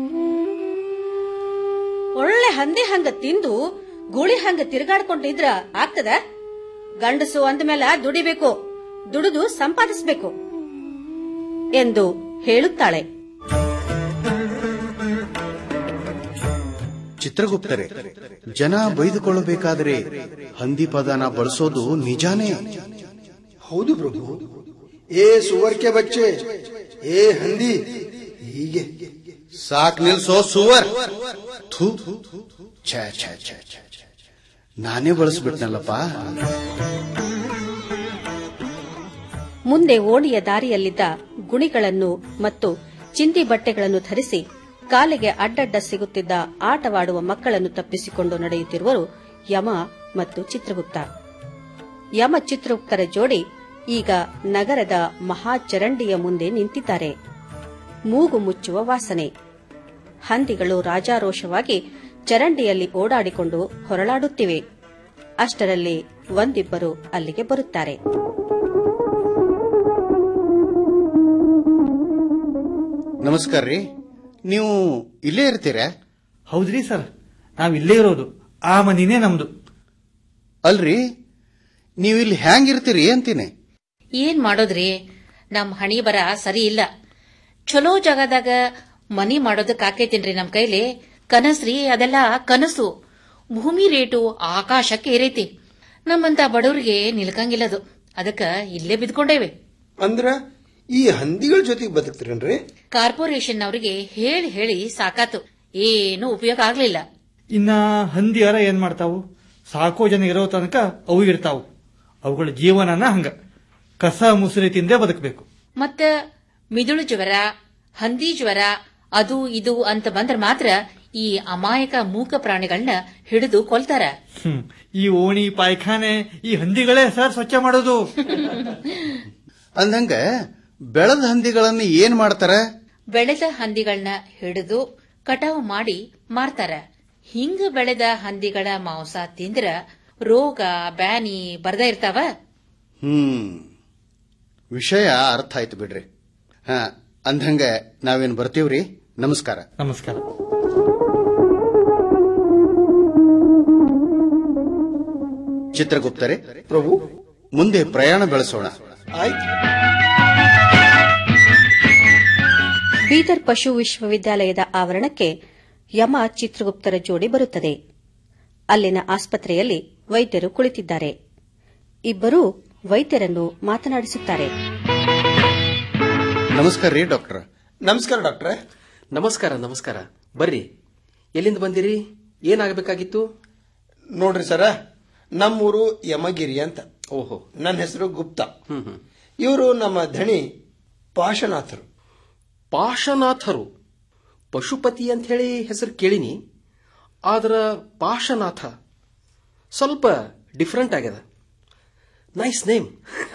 ಒಳ್ಳೆ ಹಂದಿ ಹಂಗ ತಿಂದು ಗೂಳಿ ಹಂಗ ತಿರುಗಾಡ್ಕೊಂಡಿದ್ರ ಆಗ್ತದ ಗಂಡಸು ಅಂದ್ಮೇಲೆ ದುಡಿಬೇಕು ದುಡಿದು ಸಂಪಾದಿಸಬೇಕು ಎಂದು ಹೇಳುತ್ತಾಳೆ ಚಿತ್ರಗುಪ್ತರೆ ಜನ ಬೈದುಕೊಳ್ಳಬೇಕಾದರೆ ಹಂದಿ ಪದನ ಬಳಸೋದು ನಿಜಾನೇ ಹೌದು ಪ್ರಭು ಏ ಸುವರ್ಕೆ ಬಚ್ಚೆ ಏ ಹಂದಿ ಹೀಗೆ ಸಾಕ್ ನಿಲ್ಸೋ ಸುವರ್ ಥು ಛೇ ಛೇ ಛೇ ಛೇ ಛೇ. ನಾನೇ ಬಳಸ್ಬಿಟ್ನಲ್ಲಪ್ಪ ಮುಂದೆ ಓಣಿಯ ದಾರಿಯಲ್ಲಿದ್ದ ಗುಣಿಗಳನ್ನು ಮತ್ತು ಚಿಂದಿ ಬಟ್ಟೆಗಳನ್ನು ಧರಿಸಿ ಕಾಲಿಗೆ ಅಡ್ಡಡ್ಡ ಸಿಗುತ್ತಿದ್ದ ಆಟವಾಡುವ ಮಕ್ಕಳನ್ನು ತಪ್ಪಿಸಿಕೊಂಡು ನಡೆಯುತ್ತಿರುವರು ಯಮ ಮತ್ತು ಚಿತ್ರಗುಪ್ತ ಯಮ ಚಿತ್ರಗುಪ್ತರ ಜೋಡಿ ಈಗ ನಗರದ ಮಹಾಚರಂಡಿಯ ಮುಂದೆ ನಿಂತಿದ್ದಾರೆ ಮೂಗು ಮುಚ್ಚುವ ವಾಸನೆ ಹಂದಿಗಳು ರಾಜಾರೋಷವಾಗಿ ಚರಂಡಿಯಲ್ಲಿ ಓಡಾಡಿಕೊಂಡು ಹೊರಳಾಡುತ್ತಿವೆ ಅಷ್ಟರಲ್ಲಿ ಒಂದಿಬ್ಬರು ಅಲ್ಲಿಗೆ ಬರುತ್ತಾರೆ ನಮಸ್ಕಾರ ರೀ ನೀವು ಇಲ್ಲೇ ಇರ್ತೀರಾ ಹೌದ್ರಿ ಸರ್ ನಾವ್ ಇಲ್ಲೇ ಇರೋದು ಆ ಮನಿನೇ ನಮ್ದು ಅಲ್ರಿ ನೀವು ಇಲ್ಲಿ ಹ್ಯಾಂಗಿರ್ತೀರಿ ಅಂತೀನಿ ಏನ್ ಮಾಡೋದ್ರಿ ನಮ್ ಹಣಿ ಬರ ಸರಿ ಇಲ್ಲ ಚಲೋ ಜಾಗದಾಗ ಮನಿ ಮಾಡೋದಕ್ ಆಕೈತೇನ್ರಿ ನಮ್ ಕೈಲಿ ಕನಸ್ರಿ ಅದೆಲ್ಲ ಕನಸು ಭೂಮಿ ರೇಟು ಆಕಾಶಕ್ಕೆ ಏರೈತಿ ನಮ್ಮಂತ ಬಡವ್ರಿಗೆ ನಿಲ್ಕಂಗಿಲ್ಲದು ಅದಕ್ಕ ಇಲ್ಲೇ ಬಿದ್ಕೊಂಡೇವೆ ಅಂದ್ರ ಈ ಹಂದಿಗಳ ಜೊತೆಗೆ ಬದುಕ್ತಿರೇನ್ರಿ ಕಾರ್ಪೊರೇಷನ್ ಅವರಿಗೆ ಹೇಳಿ ಹೇಳಿ ಸಾಕಾತು ಏನು ಉಪಯೋಗ ಆಗ್ಲಿಲ್ಲ ಇನ್ನ ಹಂದಿಯರ ಏನ್ ಮಾಡ್ತಾವು ಸಾಕೋ ಜನ ಇರೋ ತನಕ ಅವು ಇರ್ತಾವು ಅವುಗಳ ಜೀವನನ ಹಂಗ ಕಸ ಮುಸುರಿ ತಿಂದೇ ಬದುಕಬೇಕು ಮತ್ತ ಮಿದುಳು ಜ್ವರ ಹಂದಿ ಜ್ವರ ಅದು ಇದು ಅಂತ ಬಂದ್ರ ಮಾತ್ರ ಈ ಅಮಾಯಕ ಮೂಕ ಪ್ರಾಣಿಗಳನ್ನ ಹಿಡಿದು ಕೊಲ್ತಾರ ಹ್ಮ್ ಈ ಓಣಿ ಪಾಯ್ಖಾನೆ ಈ ಹಂದಿಗಳೇ ಸರ್ ಸ್ವಚ್ಛ ಮಾಡೋದು ಅಂದಂಗ ಬೆಳೆದ ಹಂದಿಗಳನ್ನ ಏನ್ ಮಾಡ್ತಾರ ಬೆಳೆದ ಹಂದಿಗಳನ್ನ ಹಿಡಿದು ಕಟಾವು ಮಾಡಿ ಮಾರ್ತಾರ ಹಿಂಗ ಬೆಳೆದ ಹಂದಿಗಳ ಮಾಂಸ ತಿಂದ್ರ ರೋಗ ಬ್ಯಾನಿ ಬರ್ದ ಇರ್ತಾವ ಹ್ಮ್ ವಿಷಯ ಅರ್ಥ ಆಯ್ತು ಬಿಡ್ರಿ ಹಾ ಅಂದಂಗ ನಾವೇನ್ ಬರ್ತೀವ್ರಿ ನಮಸ್ಕಾರ ನಮಸ್ಕಾರ ಚಿತ್ರಗುಪ್ತರೆ ಪ್ರಭು ಮುಂದೆ ಪ್ರಯಾಣ ಬೆಳೆಸೋಣ ಬೀದರ್ ಪಶು ವಿಶ್ವವಿದ್ಯಾಲಯದ ಆವರಣಕ್ಕೆ ಯಮ ಚಿತ್ರಗುಪ್ತರ ಜೋಡಿ ಬರುತ್ತದೆ ಅಲ್ಲಿನ ಆಸ್ಪತ್ರೆಯಲ್ಲಿ ವೈದ್ಯರು ಕುಳಿತಿದ್ದಾರೆ ಇಬ್ಬರೂ ವೈದ್ಯರನ್ನು ಮಾತನಾಡಿಸುತ್ತಾರೆ ನಮಸ್ಕಾರ ರೀ ಡಾಕ್ಟರ್ ನಮಸ್ಕಾರ ಡಾಕ್ಟ್ರೆ ನಮಸ್ಕಾರ ನಮಸ್ಕಾರ ಬರ್ರಿ ಎಲ್ಲಿಂದ ಬಂದಿರಿ ಏನಾಗಬೇಕಾಗಿತ್ತು ನೋಡ್ರಿ ಸರ ನಮ್ಮೂರು ಯಮಗಿರಿ ಅಂತ ಓಹೋ ನನ್ನ ಹೆಸರು ಗುಪ್ತಾ ಹ್ಮ್ ಹ್ಮ್ ಇವರು ನಮ್ಮ ಧಣಿ ಪಾಶನಾಥರು ಪಾಶನಾಥರು ಪಶುಪತಿ ಅಂತ ಹೇಳಿ ಹೆಸರು ಕೇಳಿನಿ ಆದ್ರ ಪಾಶನಾಥ ಸ್ವಲ್ಪ ಡಿಫ್ರೆಂಟ್ ಆಗ್ಯದ ನೈಸ್ ನೇಮ್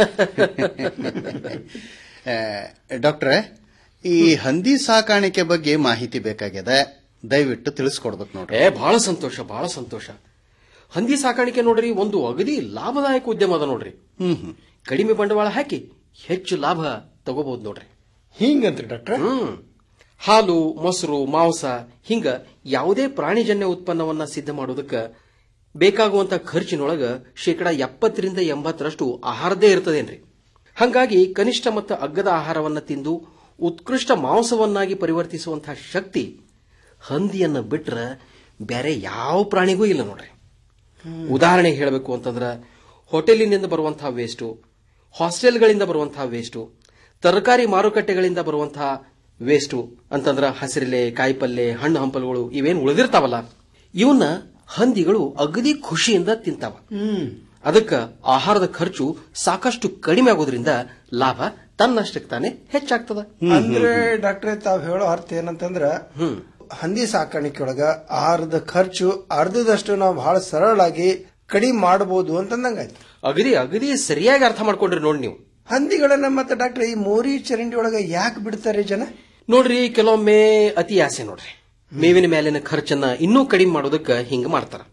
ಡಾಕ್ಟ್ರೆ ಈ ಹಂದಿ ಸಾಕಾಣಿಕೆ ಬಗ್ಗೆ ಮಾಹಿತಿ ಬೇಕಾಗ್ಯದ ದಯವಿಟ್ಟು ತಿಳಿಸ್ಕೊಡ್ಬೇಕು ನೋಡ್ರಿ ಏ ಬಹಳ ಸಂತೋಷ ಬಹಳ ಸಂತೋಷ ಹಂದಿ ಸಾಕಾಣಿಕೆ ನೋಡ್ರಿ ಒಂದು ಅಗದಿ ಲಾಭದಾಯಕ ಉದ್ಯಮ ಅದ ನೋಡ್ರಿ ಹ್ಮ್ ಹ್ಮ್ ಕಡಿಮೆ ಬಂಡವಾಳ ಹಾಕಿ ಹೆಚ್ಚು ಲಾಭ ತಗೋಬಹುದು ನೋಡ್ರಿ ಹಿಂಗಂತ್ರಿ ಡಾಕ್ಟ್ರೆ ಹ್ಮ್ ಹಾಲು ಮೊಸರು ಮಾಂಸ ಹಿಂಗ ಯಾವುದೇ ಪ್ರಾಣಿಜನ್ಯ ಉತ್ಪನ್ನವನ್ನ ಸಿದ್ಧ ಮಾಡೋದಕ್ಕ ಬೇಕಾಗುವಂತ ಖರ್ಚಿನೊಳಗ ಶೇಕಡ ಎಪ್ಪತ್ತರಿಂದ ಎಂಬತ್ತರಷ್ಟು ಆಹಾರದೇ ಇರ್ತದೇನ್ರಿ ಹಂಗಾಗಿ ಕನಿಷ್ಠ ಮತ್ತು ಅಗ್ಗದ ಆಹಾರವನ್ನ ತಿಂದು ಉತ್ಕೃಷ್ಟ ಮಾಂಸವನ್ನಾಗಿ ಪರಿವರ್ತಿಸುವಂತಹ ಶಕ್ತಿ ಹಂದಿಯನ್ನ ಬಿಟ್ರ ಬೇರೆ ಯಾವ ಪ್ರಾಣಿಗೂ ಇಲ್ಲ ನೋಡ್ರಿ ಉದಾಹರಣೆಗೆ ಹೇಳಬೇಕು ಅಂತಂದ್ರ ಹೋಟೆಲಿನಿಂದ ಬರುವಂತಹ ವೇಸ್ಟು ಹಾಸ್ಟೆಲ್ಗಳಿಂದ ಬರುವಂತಹ ವೇಸ್ಟು ತರಕಾರಿ ಮಾರುಕಟ್ಟೆಗಳಿಂದ ಬರುವಂತಹ ವೇಸ್ಟು ಅಂತಂದ್ರ ಹಸಿರೆಲೆ ಕಾಯಿಪಲ್ಲೆ ಹಣ್ಣು ಹಂಪಲುಗಳು ಇವೇನು ಉಳಿದಿರ್ತಾವಲ್ಲ ಇವನ್ನ ಹಂದಿಗಳು ಅಗದಿ ಖುಷಿಯಿಂದ ತಿಂತಾವ ಅದಕ್ಕ ಆಹಾರದ ಖರ್ಚು ಸಾಕಷ್ಟು ಕಡಿಮೆ ಆಗೋದ್ರಿಂದ ಲಾಭ ತನ್ನಷ್ಟಕ್ಕೆ ತಾನೇ ಹೆಚ್ಚಾಗ್ತದ ಅಂದ್ರೆ ಡಾಕ್ಟ್ರೆ ತಾವ್ ಹೇಳೋ ಅರ್ಥ ಏನಂತಂದ್ರ ಹಂದಿ ಸಾಕಾಣಿಕೆಯೊಳಗ ಆಹಾರದ ಖರ್ಚು ಅರ್ಧದಷ್ಟು ನಾವು ಬಹಳ ಸರಳಾಗಿ ಕಡಿಮೆ ಮಾಡಬಹುದು ಅಂತಂದಂಗಾಯ್ತು ಅಗದಿ ಅಗದಿ ಸರಿಯಾಗಿ ಅರ್ಥ ಮಾಡ್ಕೊಂಡ್ರಿ ನೋಡಿ ನೀವು ಹಂದಿಗಳನ್ನ ಮತ್ತೆ ಡಾಕ್ಟ್ರೆ ಈ ಮೋರಿ ಚರಂಡಿ ಒಳಗ ಯಾಕೆ ಬಿಡ್ತಾರೆ ಜನ ನೋಡ್ರಿ ಕೆಲವೊಮ್ಮೆ ಅತಿ ಆಸೆ ನೋಡ್ರಿ ಮೇವಿನ ಮೇಲಿನ ಖರ್ಚನ್ನ ಇನ್ನೂ ಕಡಿಮೆ ಮಾಡೋದಕ್ಕ ಹಿಂಗ ಮಾಡ್ತಾರ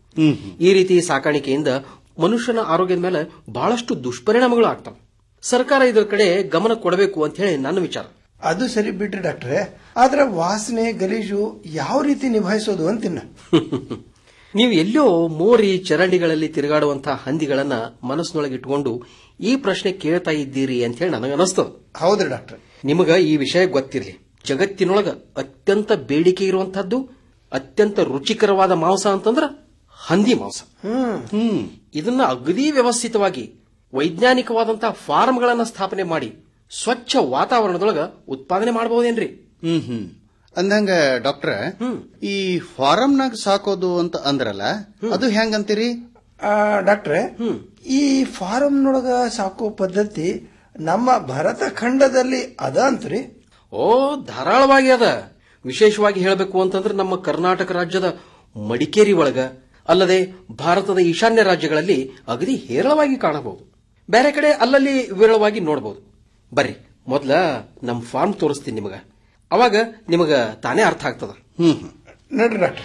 ಈ ರೀತಿ ಸಾಕಾಣಿಕೆಯಿಂದ ಮನುಷ್ಯನ ಆರೋಗ್ಯದ ಮೇಲೆ ಬಹಳಷ್ಟು ದುಷ್ಪರಿಣಾಮಗಳು ಆಗ್ತವೆ ಸರ್ಕಾರ ಇದರ ಕಡೆ ಗಮನ ಕೊಡಬೇಕು ಅಂತ ಹೇಳಿ ನನ್ನ ವಿಚಾರ ಅದು ಸರಿ ಬಿಟ್ರಿ ಡಾಕ್ಟ್ರೆ ಆದ್ರೆ ವಾಸನೆ ಗಲೀಜು ಯಾವ ರೀತಿ ನಿಭಾಯಿಸೋದು ಅಂತಿನ್ನ ನೀವು ಎಲ್ಲೋ ಮೋರಿ ಚರಂಡಿಗಳಲ್ಲಿ ತಿರುಗಾಡುವಂತಹ ಹಂದಿಗಳನ್ನ ಮನಸ್ಸಿನೊಳಗೆ ಇಟ್ಕೊಂಡು ಈ ಪ್ರಶ್ನೆ ಕೇಳ್ತಾ ಇದ್ದೀರಿ ಅಂತ ಹೇಳಿ ನನಗೆ ಅನಿಸ್ತದ ಹೌದ್ರಿ ಡಾಕ್ಟ್ರೆ ನಿಮಗ ಈ ವಿಷಯ ಗೊತ್ತಿರಲಿ ಜಗತ್ತಿನೊಳಗ ಅತ್ಯಂತ ಬೇಡಿಕೆ ಇರುವಂತಹದ್ದು ಅತ್ಯಂತ ರುಚಿಕರವಾದ ಮಾಂಸ ಅಂತಂದ್ರ ಹಂದಿ ಮಾಂಸ ಹ್ಮ್ ಇದನ್ನ ಅಗದಿ ವ್ಯವಸ್ಥಿತವಾಗಿ ವೈಜ್ಞಾನಿಕವಾದಂತಹ ಫಾರ್ಮ್ಗಳನ್ನ ಸ್ಥಾಪನೆ ಮಾಡಿ ಸ್ವಚ್ಛ ವಾತಾವರಣದೊಳಗ ಉತ್ಪಾದನೆ ಮಾಡಬಹುದೇನ್ರಿ ಹ್ಮ್ ಹ್ಮ್ ಅಂದಂಗ ಡಾಕ್ಟ್ರ ಈ ಫಾರಂನಾಗ ಸಾಕೋದು ಅಂತ ಅಂದ್ರಲ್ಲ ಅದು ಹೆಂಗಂತೀರಿ ಆ, ಡಾಕ್ಟ್ರೆ ಈ ಫಾರಂನೊಳಗ ಸಾಕೋ ಪದ್ಧತಿ ನಮ್ಮ ಭರತ ಖಂಡದಲ್ಲಿ ಅದ ಅಂತ್ರಿ ಓ ಧಾರಾಳವಾಗಿ ಅದ ವಿಶೇಷವಾಗಿ ಹೇಳಬೇಕು ಅಂತಂದ್ರೆ ನಮ್ಮ ಕರ್ನಾಟಕ ರಾಜ್ಯದ ಮಡಿಕೇರಿ ಒಳಗ ಅಲ್ಲದೆ ಭಾರತದ ಈಶಾನ್ಯ ರಾಜ್ಯಗಳಲ್ಲಿ ಅಗದಿ ಹೇರಳವಾಗಿ ಕಾಣಬಹುದು ಬೇರೆ ಕಡೆ ಅಲ್ಲಲ್ಲಿ ವಿರಳವಾಗಿ ನೋಡಬಹುದು ಬರ್ರಿ ಮೊದ್ಲ ನಮ್ ಫಾರ್ಮ್ ತೋರಿಸ್ತೀನಿ ನಿಮಗ ಅವಾಗ ನಿಮಗ ತಾನೇ ಅರ್ಥ ಆಗ್ತದ ಹ್ಮ್ ನೋಡ್ರಿ ಡಾಕ್ಟ್ರೆ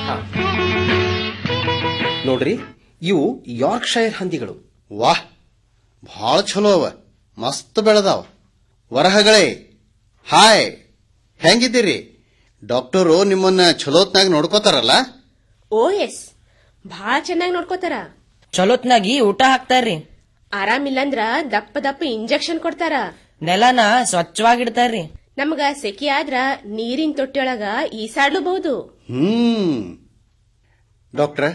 ನೋಡ್ರಿ ಇವು ಯಾರ್ಕ್ಷೈರ್ ಹಂದಿಗಳು ವಾಹ್ ಭಾಳ ಚಲೋ ಅವ ಮಸ್ತ್ ಬೆಳೆದಾವ ವರಹಗಳೇ ಹಾಯ್ ಹೆಂಗಿದ್ದೀರಿ ಡಾಕ್ಟರು ನಿಮ್ಮನ್ನ ಚಲೋತ್ನಾಗ ನೋಡ್ಕೋತಾರಲ್ಲ ಓ ಎಸ್ ಭಾಳ ಚೆನ್ನಾಗಿ ನೋಡ್ಕೋತಾರ ಚಲೋತ್ನಾಗಿ ಊಟ ಹಾಕ್ತಾರ್ರಿ ಆರಾಮಿಲ್ಲಂದ್ರ ದಪ್ಪ ದಪ್ಪ ಇಂಜೆಕ್ಷನ್ ಕೊಡ್ತಾರ ನೆಲನ ಸ್ವಚ್ಛವಾಗಿಡ್ತಾರ್ರಿ ನಮಗ ಸೆಕೆ ಆದ್ರ ನೀರಿನ ತೊಟ್ಟಿಯೊಳಗ ಈಸಾಡ್ಲೂಬಹುದು ಹ್ಮ್ ಡಾಕ್ಟ್ರ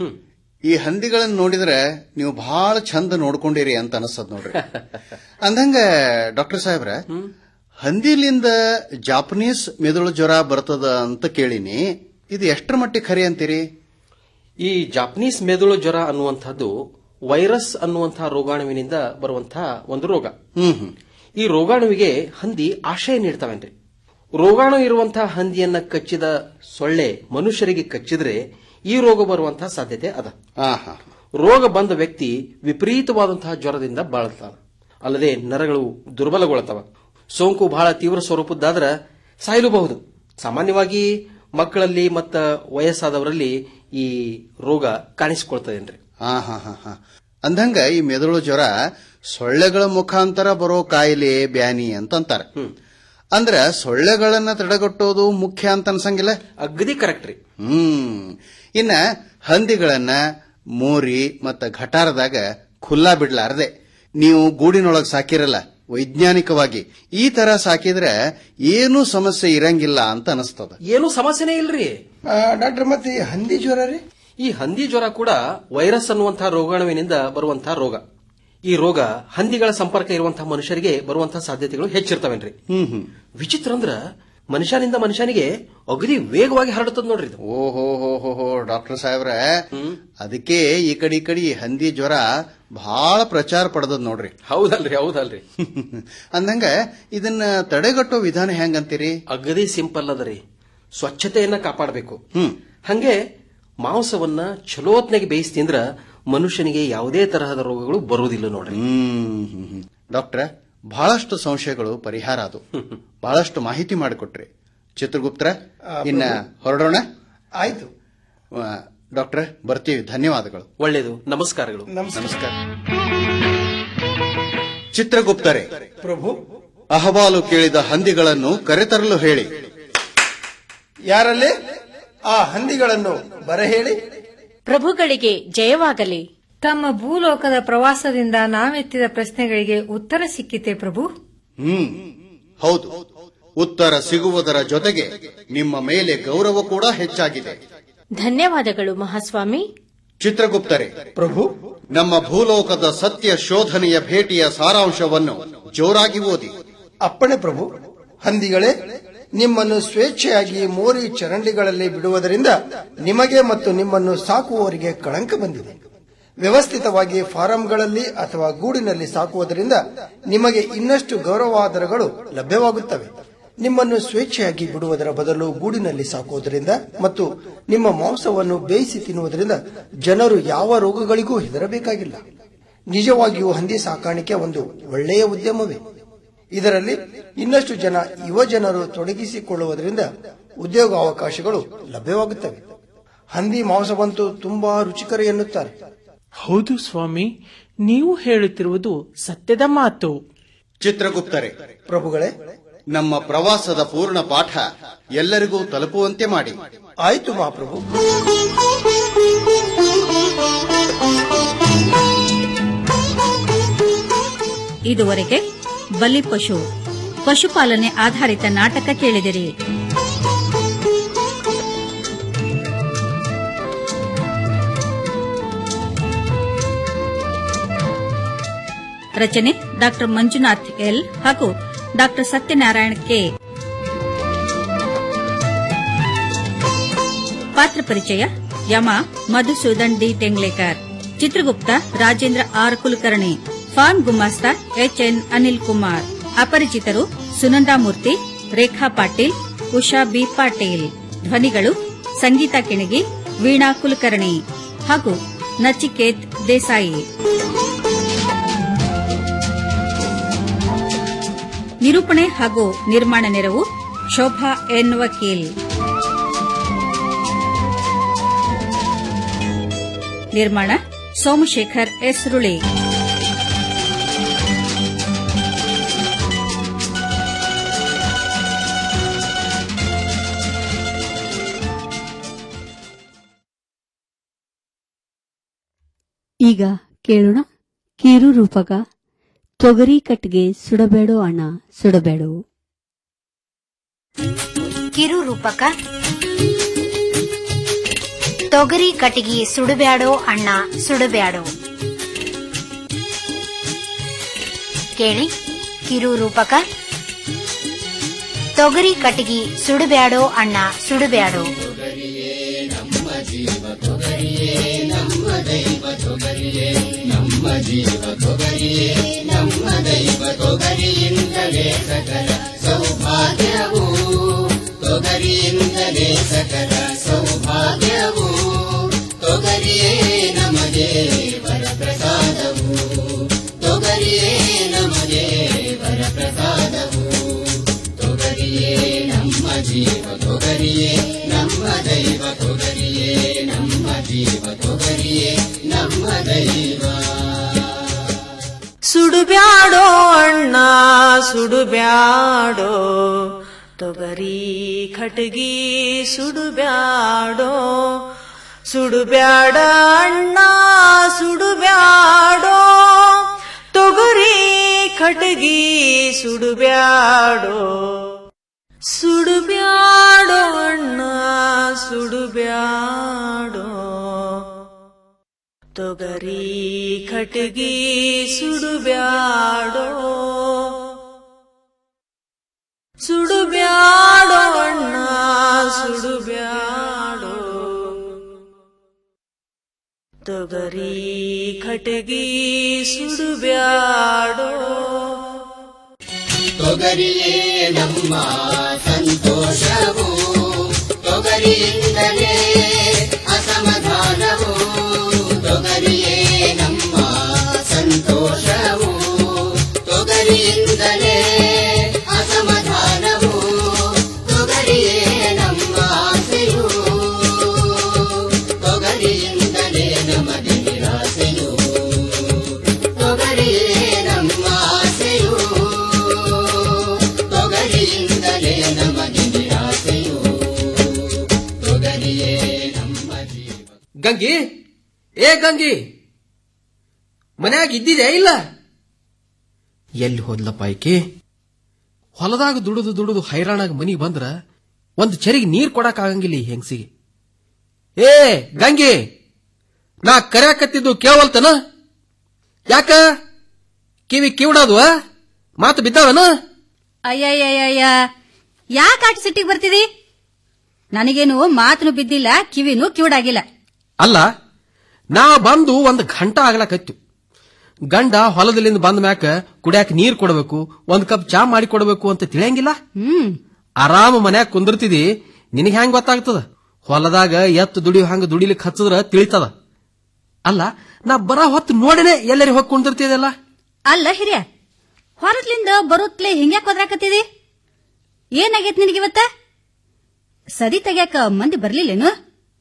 ಈ ಹಂದಿಗಳನ್ನ ನೋಡಿದ್ರೆ ನೀವು ಬಹಳ ಚಂದ ನೋಡ್ಕೊಂಡಿರಿ ಅಂತ ಅನಸ್ತದ ನೋಡ್ರಿ ಅಂದಂಗ ಡಾಕ್ಟರ್ ಸಾಹೇಬ್ರ ಹಂದಿಲಿಂದ ಜಾಪನೀಸ್ ಮೆದುಳು ಜ್ವರ ಬರ್ತದ ಅಂತ ಕೇಳಿನಿ ಇದು ಎಷ್ಟರ ಮಟ್ಟಿಗೆ ಖರೆ ಅಂತೀರಿ ಈ ಜಾಪನೀಸ್ ಮೆದುಳು ಜ್ವರ ಅನ್ನುವಂಥದ್ದು ವೈರಸ್ ಅನ್ನುವಂತಹ ರೋಗಾಣುವಿನಿಂದ ಬರುವಂತಹ ಒಂದು ರೋಗ ಹ್ಮ್ ಹ್ಮ್ ಈ ರೋಗಾಣುವಿಗೆ ಹಂದಿ ಆಶ್ರಯ ನೀಡ್ತಾವೇನ್ರಿ ರೋಗಾಣು ಇರುವಂತಹ ಹಂದಿಯನ್ನ ಕಚ್ಚಿದ ಸೊಳ್ಳೆ ಮನುಷ್ಯರಿಗೆ ಕಚ್ಚಿದ್ರೆ ಈ ರೋಗ ಬರುವಂತಹ ಸಾಧ್ಯತೆ ಅದ ಆಹಾ ರೋಗ ಬಂದ ವ್ಯಕ್ತಿ ವಿಪರೀತವಾದಂತಹ ಜ್ವರದಿಂದ ಬಾಳುತ್ತಾನೆ ಅಲ್ಲದೆ ನರಗಳು ದುರ್ಬಲಗೊಳ್ತವ ಸೋಂಕು ಬಹಳ ತೀವ್ರ ಸ್ವರೂಪದ್ದಾದ್ರ ಸಾಯಲೂಬಹುದು ಸಾಮಾನ್ಯವಾಗಿ ಮಕ್ಕಳಲ್ಲಿ ಮತ್ತ ವಯಸ್ಸಾದವರಲ್ಲಿ ಈ ರೋಗ ಕಾಣಿಸಿಕೊಳ್ತದೇನ್ರಿ ಹಾ ಹಾ ಹಾ ಹಾ ಅಂದಂಗ ಈ ಮೆದುಳು ಜ್ವರ ಸೊಳ್ಳೆಗಳ ಮುಖಾಂತರ ಬರೋ ಕಾಯಿಲೆ ಬ್ಯಾನಿ ಅಂತ ಅಂತಾರೆ ಅಂದ್ರ ಸೊಳ್ಳೆಗಳನ್ನ ತಡೆಗಟ್ಟೋದು ಮುಖ್ಯ ಅಂತ ಅನ್ಸಂಗಿಲ್ಲ ಅಗದಿ ಕರೆಕ್ಟ್ ರೀ ಹ್ಮ್ ಇನ್ನ ಹಂದಿಗಳನ್ನ ಮೋರಿ ಮತ್ತ ಘಟಾರದಾಗ ಖುಲ್ಲಾ ಬಿಡ್ಲಾರ್ದೆ ನೀವು ಗೂಡಿನೊಳಗ್ ಸಾಕಿರಲ್ಲ ವೈಜ್ಞಾನಿಕವಾಗಿ ಈ ತರ ಸಾಕಿದ್ರೆ ಏನೂ ಸಮಸ್ಯೆ ಇರಂಗಿಲ್ಲ ಅಂತ ಅನಸ್ತದ ಏನು ಸಮಸ್ಯೆನೇ ಇಲ್ರಿ ಡಾಕ್ಟರ್ ಮತ್ತೆ ಈ ಹಂದಿ ಜ್ವರ ರೀ ಈ ಹಂದಿ ಜ್ವರ ಕೂಡ ವೈರಸ್ ಅನ್ನುವಂತಹ ರೋಗಾಣುವಿನಿಂದ ಬರುವಂತಹ ರೋಗ ಈ ರೋಗ ಹಂದಿಗಳ ಸಂಪರ್ಕ ಇರುವಂತಹ ಮನುಷ್ಯರಿಗೆ ಬರುವಂತಹ ಸಾಧ್ಯತೆಗಳು ಹೆಚ್ಚಿರ್ತವೇನ್ರಿ ಹ್ಮ್ ಹ್ಮ್ ವಿಚಿತ್ರ ಅಂದ್ರ ಮನುಷ್ಯನಿಂದ ಮನುಷ್ಯನಿಗೆ ಅಗದಿ ವೇಗವಾಗಿ ಹರಡುತ್ತದೆ ನೋಡ್ರಿ ಇದು ಓಹೋ ಹೋ ಹೋ ಹೋ ಡಾಕ್ಟರ್ ಸಾಹೇಬ್ರ ಅದಕ್ಕೆ ಈ ಕಡೆ ಈ ಕಡೆ ಈ ಹಂದಿ ಜ್ವರ ಬಹಳ ಪ್ರಚಾರ ಪಡೆದದ್ ನೋಡ್ರಿ ಹೌದಲ್ರಿ ಹೌದಲ್ರಿ ಅಂದಂಗ ಇದನ್ನ ತಡೆಗಟ್ಟೋ ವಿಧಾನ ಹೆಂಗಂತೀರಿ ಅಗದಿ ಸಿಂಪಲ್ ಅದರಿ ಸ್ವಚ್ಛತೆಯನ್ನ ಕಾಪಾಡಬೇಕು ಹ್ಮ್ ಹಂಗೆ ಮಾಂಸವನ್ನ ಚಲೋತ್ನಾಗಿ ಬೇಯಿಸಿ ತಿಂದ್ರ ಮನುಷ್ಯನಿಗೆ ಯಾವುದೇ ತರಹದ ರೋಗಗಳು ಬರುವುದಿಲ್ಲ ನೋಡ್ರಿ ಹ್ಮ್ ಡಾಕ್ಟ್ರ ಬಹಳಷ್ಟು ಸಂಶಯಗಳು ಪರಿಹಾರ ಅದು ಬಹಳಷ್ಟು ಮಾಹಿತಿ ಮಾಡಿಕೊಟ್ರಿ ಚಿತ್ರಗುಪ್ತರ ಇನ್ನ ಹೊರಡೋಣ ಆಯ್ತು ಡಾಕ್ಟ್ರ ಬರ್ತೀವಿ ಧನ್ಯವಾದಗಳು ಒಳ್ಳೇದು ನಮಸ್ಕಾರಗಳು ನಮಸ್ಕಾರ ಚಿತ್ರಗುಪ್ತರೇ ಪ್ರಭು ಅಹವಾಲು ಕೇಳಿದ ಹಂದಿಗಳನ್ನು ಕರೆತರಲು ಹೇಳಿ ಯಾರಲ್ಲಿ ಆ ಹಂದಿಗಳನ್ನು ಬರಹೇಳಿ ಪ್ರಭುಗಳಿಗೆ ಜಯವಾಗಲಿ ತಮ್ಮ ಭೂಲೋಕದ ಪ್ರವಾಸದಿಂದ ನಾವೆತ್ತಿದ ಪ್ರಶ್ನೆಗಳಿಗೆ ಉತ್ತರ ಸಿಕ್ಕಿತೆ ಪ್ರಭು ಹ್ಮ್ ಹೌದು ಉತ್ತರ ಸಿಗುವುದರ ಜೊತೆಗೆ ನಿಮ್ಮ ಮೇಲೆ ಗೌರವ ಕೂಡ ಹೆಚ್ಚಾಗಿದೆ ಧನ್ಯವಾದಗಳು ಮಹಾಸ್ವಾಮಿ ಚಿತ್ರಗುಪ್ತರೇ ಪ್ರಭು ನಮ್ಮ ಭೂಲೋಕದ ಸತ್ಯ ಶೋಧನೆಯ ಭೇಟಿಯ ಸಾರಾಂಶವನ್ನು ಜೋರಾಗಿ ಓದಿ ಅಪ್ಪಣೆ ಪ್ರಭು ಹಂದಿಗಳೇ ನಿಮ್ಮನ್ನು ಸ್ವೇಚ್ಛೆಯಾಗಿ ಮೋರಿ ಚರಂಡಿಗಳಲ್ಲಿ ಬಿಡುವುದರಿಂದ ನಿಮಗೆ ಮತ್ತು ನಿಮ್ಮನ್ನು ಸಾಕುವವರಿಗೆ ಕಳಂಕ ಬಂದಿದೆ ವ್ಯವಸ್ಥಿತವಾಗಿ ಫಾರಂಗಳಲ್ಲಿ ಅಥವಾ ಗೂಡಿನಲ್ಲಿ ಸಾಕುವುದರಿಂದ ನಿಮಗೆ ಇನ್ನಷ್ಟು ಗೌರವಾದರಗಳು ಲಭ್ಯವಾಗುತ್ತವೆ ನಿಮ್ಮನ್ನು ಸ್ವೇಚ್ಛೆಯಾಗಿ ಬಿಡುವುದರ ಬದಲು ಗೂಡಿನಲ್ಲಿ ಸಾಕುವುದರಿಂದ ಮತ್ತು ನಿಮ್ಮ ಮಾಂಸವನ್ನು ಬೇಯಿಸಿ ತಿನ್ನುವುದರಿಂದ ಜನರು ಯಾವ ರೋಗಗಳಿಗೂ ಹೆದರಬೇಕಾಗಿಲ್ಲ ನಿಜವಾಗಿಯೂ ಹಂದಿ ಸಾಕಾಣಿಕೆ ಒಂದು ಒಳ್ಳೆಯ ಉದ್ಯಮವೇ ಇದರಲ್ಲಿ ಇನ್ನಷ್ಟು ಜನ ಯುವ ಜನರು ತೊಡಗಿಸಿಕೊಳ್ಳುವುದರಿಂದ ಉದ್ಯೋಗ ಅವಕಾಶಗಳು ಲಭ್ಯವಾಗುತ್ತವೆ ಹಂದಿ ಮಾಂಸವಂತೂ ತುಂಬಾ ರುಚಿಕರ ಎನ್ನುತ್ತಾರೆ ಹೌದು ಸ್ವಾಮಿ ನೀವು ಹೇಳುತ್ತಿರುವುದು ಸತ್ಯದ ಮಾತು ಚಿತ್ರಗುಪ್ತರೆ ಪ್ರಭುಗಳೇ ನಮ್ಮ ಪ್ರವಾಸದ ಪೂರ್ಣ ಪಾಠ ಎಲ್ಲರಿಗೂ ತಲುಪುವಂತೆ ಮಾಡಿ ಆಯ್ತು ಮಹಾಪ್ರಭು ಇದುವರೆಗೆ ಬಲಿಪಶು ಪಶುಪಾಲನೆ ಆಧಾರಿತ ನಾಟಕ ಕೇಳಿದಿರಿ ರಚನೆ ಡಾಕ್ಟರ್ ಮಂಜುನಾಥ್ ಎಲ್ ಹಾಗೂ ಡಾಕ್ಟರ್ ಸತ್ಯನಾರಾಯಣ ಕೆ ಪಾತ್ರ ಪರಿಚಯ Yama Madhusudan D Tenglekar Chitragupta Rajendra R Kulkarni farm ಗುಮಾಸ್ತ ಎಚ್ಎನ್ ಅನಿಲ್ ಕುಮಾರ್ ಅಪರಿಚಿತರು ಸುನಂದಾಮೂರ್ತಿ ರೇಖಾ ಪಾಟೀಲ್ ಉಷಾ ಬಿ ಪಾಟೀಲ್ ಧ್ವನಿಗಳು ಸಂಗೀತಾ ಕಿಣಗಿ ವೀಣಾ ಕುಲಕರ್ಣಿ ಹಾಗೂ ನಚಿಕೇತ್ ದೇಸಾಯಿ ನಿರೂಪಣೆ ಹಾಗೂ ನಿರ್ಮಾಣ ನೆರವು ಶೋಭಾ ಎನ್ ವಕೀಲ್ ನಿರ್ಮಾಣ ಸೋಮಶೇಖರ್ ಎಸ್ ರುಳಿ ಈಗ ಕೇಳೋಣ ಕಿರು ರೂಪಕ ತೊಗರಿ ಕಟ್ಗೆ ಸುಡಬೇಡೋ ಅಣ್ಣ ಸುಡಬೇಡೋ ಕಿರು ರೂಪಕ ತೊಗರಿ ಕಟಿಗಿ ಸುಡಬ್ಯಾಡೋ ಅಣ್ಣ ಸುಡಬ್ಯಾಡೋ ಕೇಳಿ ಕಿರು ರೂಪಕ ತೊಗರಿ ಕಟಿಗಿ ಸುಡಬ್ಯಾಡೋ ಅಣ್ಣ ಸುಡಬ್ಯಾಡೋ ನಮ್ಮ ಜೀವ ತೊಗರಿಯೇ ನಮ್ಮ ದೈವ ತೊಗರಿಯೇ ನಮ್ಮ ಜೀವ ತೊಗರಿಯೇ ನಮ್ಮ ದೈವ ತೊಗರಿಯಿಂದಲೇ ಸಕಲ ಸೌಭಾಗ್ಯವು ತೊಗರಿಯಿಂದಲೇ ಸಕಲ ಸೌಭಾಗ್ಯವು ತೊಗರಿಯೇ ನಮಗೆ ವರಪ್ರಸಾದವು ತೊಗರಿಯೇ ನಮಗೆ ವರಪ್ರಸಾದವು ತೊಗರಿಯೇ ನಮ್ಮ ಜೀವ ತೊಗರಿಯೇ ನಮ್ಮ ದೈವ ತೊಗರಿಯೇ ನಮ್ಮ ಜೀವ ತೊಗರಿಯೇ ನಮ್ಮ ದೈವ ಸುಡುಬ್ಯಾಡೋ ಅಣ್ಣ ಸುಡುಬ್ಯಾಡೋ ತೊಗರಿ ಖಟಗಿ ಸುಡುಬ್ಯಾಡೋ ಸುಡುಬ್ಯಾಡ ಅಣ್ಣ ಸುಡುಬ್ಯಾಡೋ ತೊಗರಿ ಖಟಗಿ ಸುಡುಬ್ಯಾಡೋ ಸುಡುಬ್ಯಾಡೋ ಅಣ್ಣ ಸುಡುಬ್ಯಾಡೋ ತೊಗರಿ ಖಟಗಿ ಸುಡುಬ್ಯಾಡೋ ಸುಡುಬ್ಯಾಡೋ ಅಣ್ಣ ಸುಡುಬ್ಯಾಡೋ ತೊಗರಿ ಖಟಗಿ ಸುಡುಬ್ಯಾಡೋ ತೊಗರಿಯೇ ನಮ್ಮ ಸಂತೋಷವು ತೊಗರಿಯಿಂದಲೇ ಅಸಮಾಧಾನವು ತೊಗರಿಯೇ ನಮ್ಮ ಸಂತೋಷವು ತೊಗರಿಯಿಂದಲೇ ಅಸಮಾಧಾನವು ತೊಗರಿಯೇ ನಮ್ಮ ಆಸೆಯು ತೊಗರಿಯಿಂದಲೇ ನಮಗೆ ನಿರಾಸೆಯು ತೊಗರಿಯೇ ನಮ್ಮ ಆಸೆಯು ತೊಗರಿಯಿಂದಲೇ ನಮಗೆ ನಿರಾಸೆಯು ತೊಗರಿಯೇ ನಮ್ಮ ಜೀವ ಗಂಗಿ ಏ ಗಂಗಿ ಮನ್ಯಾಗ ಇದ್ದಿದೆ ಇಲ್ಲ ಎಲ್ಲಿ ಹೋದ್ಲಪ್ಪ ಆಯ್ಕೆ ಹೊಲದಾಗ ದುಡಿದು ದುಡಿದು ಹೈರಾಣಾಗ ಮನಿಗೆ ಬಂದ್ರ ಒಂದ್ ಚರಿಗೆ ನೀರ್ ಕೊಡಕ್ ಆಗಂಗಿಲ್ಲ ಈ ಹೆಂಗಸಿಗೆ ಏ ಗಂಗಿ ನಾ ಕರ್ಯಾಕತ್ತಿದ್ದು ಕೇವಲ್ತನ ಯಾಕ ಕಿವಿ ಕಿವಿಡೋದು ಮಾತು ಬಿದ್ದಾವನ ಅಯ್ಯಯ್ಯಯ್ಯ ಯಾಕೆ ಆಟ ಸಿಟ್ಟಿಗೆ ಬರ್ತಿದಿ ನನಗೇನು ಮಾತನು ಬಿದ್ದಿಲ್ಲ ಕಿವಿನೂ ಕಿವಿಡಾಗಿಲ್ಲ ಅಲ್ಲ ನಾ ಬಂದು ಒಂದ್ ಘಂಟ ಆಗ್ಲಕತ್ತು ಗಂಡ ಹೊಲದಲ್ಲಿಂದ ಬಂದ ಮ್ಯಾಕ ಕುಡ್ಯಾಕ ನೀರ್ ಕೊಡಬೇಕು ಒಂದ್ ಕಪ್ ಚಾ ಮಾಡಿ ಕೊಡಬೇಕು ಅಂತ ತಿಳಿಯಂಗಿಲ್ಲ ಹ್ಮ್ ಆರಾಮ ಮನ್ಯಾಗ ಕುಂದಿರ್ತಿದಿ ನಿನಗೆ ಹೆಂಗ್ ಗೊತ್ತಾಗ್ತದ ಹೊಲದಾಗ ಎತ್ತು ದುಡಿಯೋ ಹಂಗ ದುಡಿಲಿಕ್ ಹಚ್ಚದ್ರ ತಿಳಿತದ ಅಲ್ಲ ನಾ ಬರ ಹೊತ್ತು ನೋಡೇನೆ ಎಲ್ಲರಿ ಹೋಗಿ ಕುಂದಿರ್ತಿದೆಲ್ಲ ಅಲ್ಲ ಹಿರಿಯ ಹೊರತ್ಲಿಂದ ಬರುತ್ತಲೇ ಹಿಂಗ್ಯಾಕ್ ಒದ್ರಾಕತ್ತಿದಿ ಏನಾಗೈತ್ ನಿನಗಿವತ್ತ ಸದಿ ತೆಗ್ಯಾಕ ಮಂದಿ ಬರ್ಲಿಲ್ಲೇನು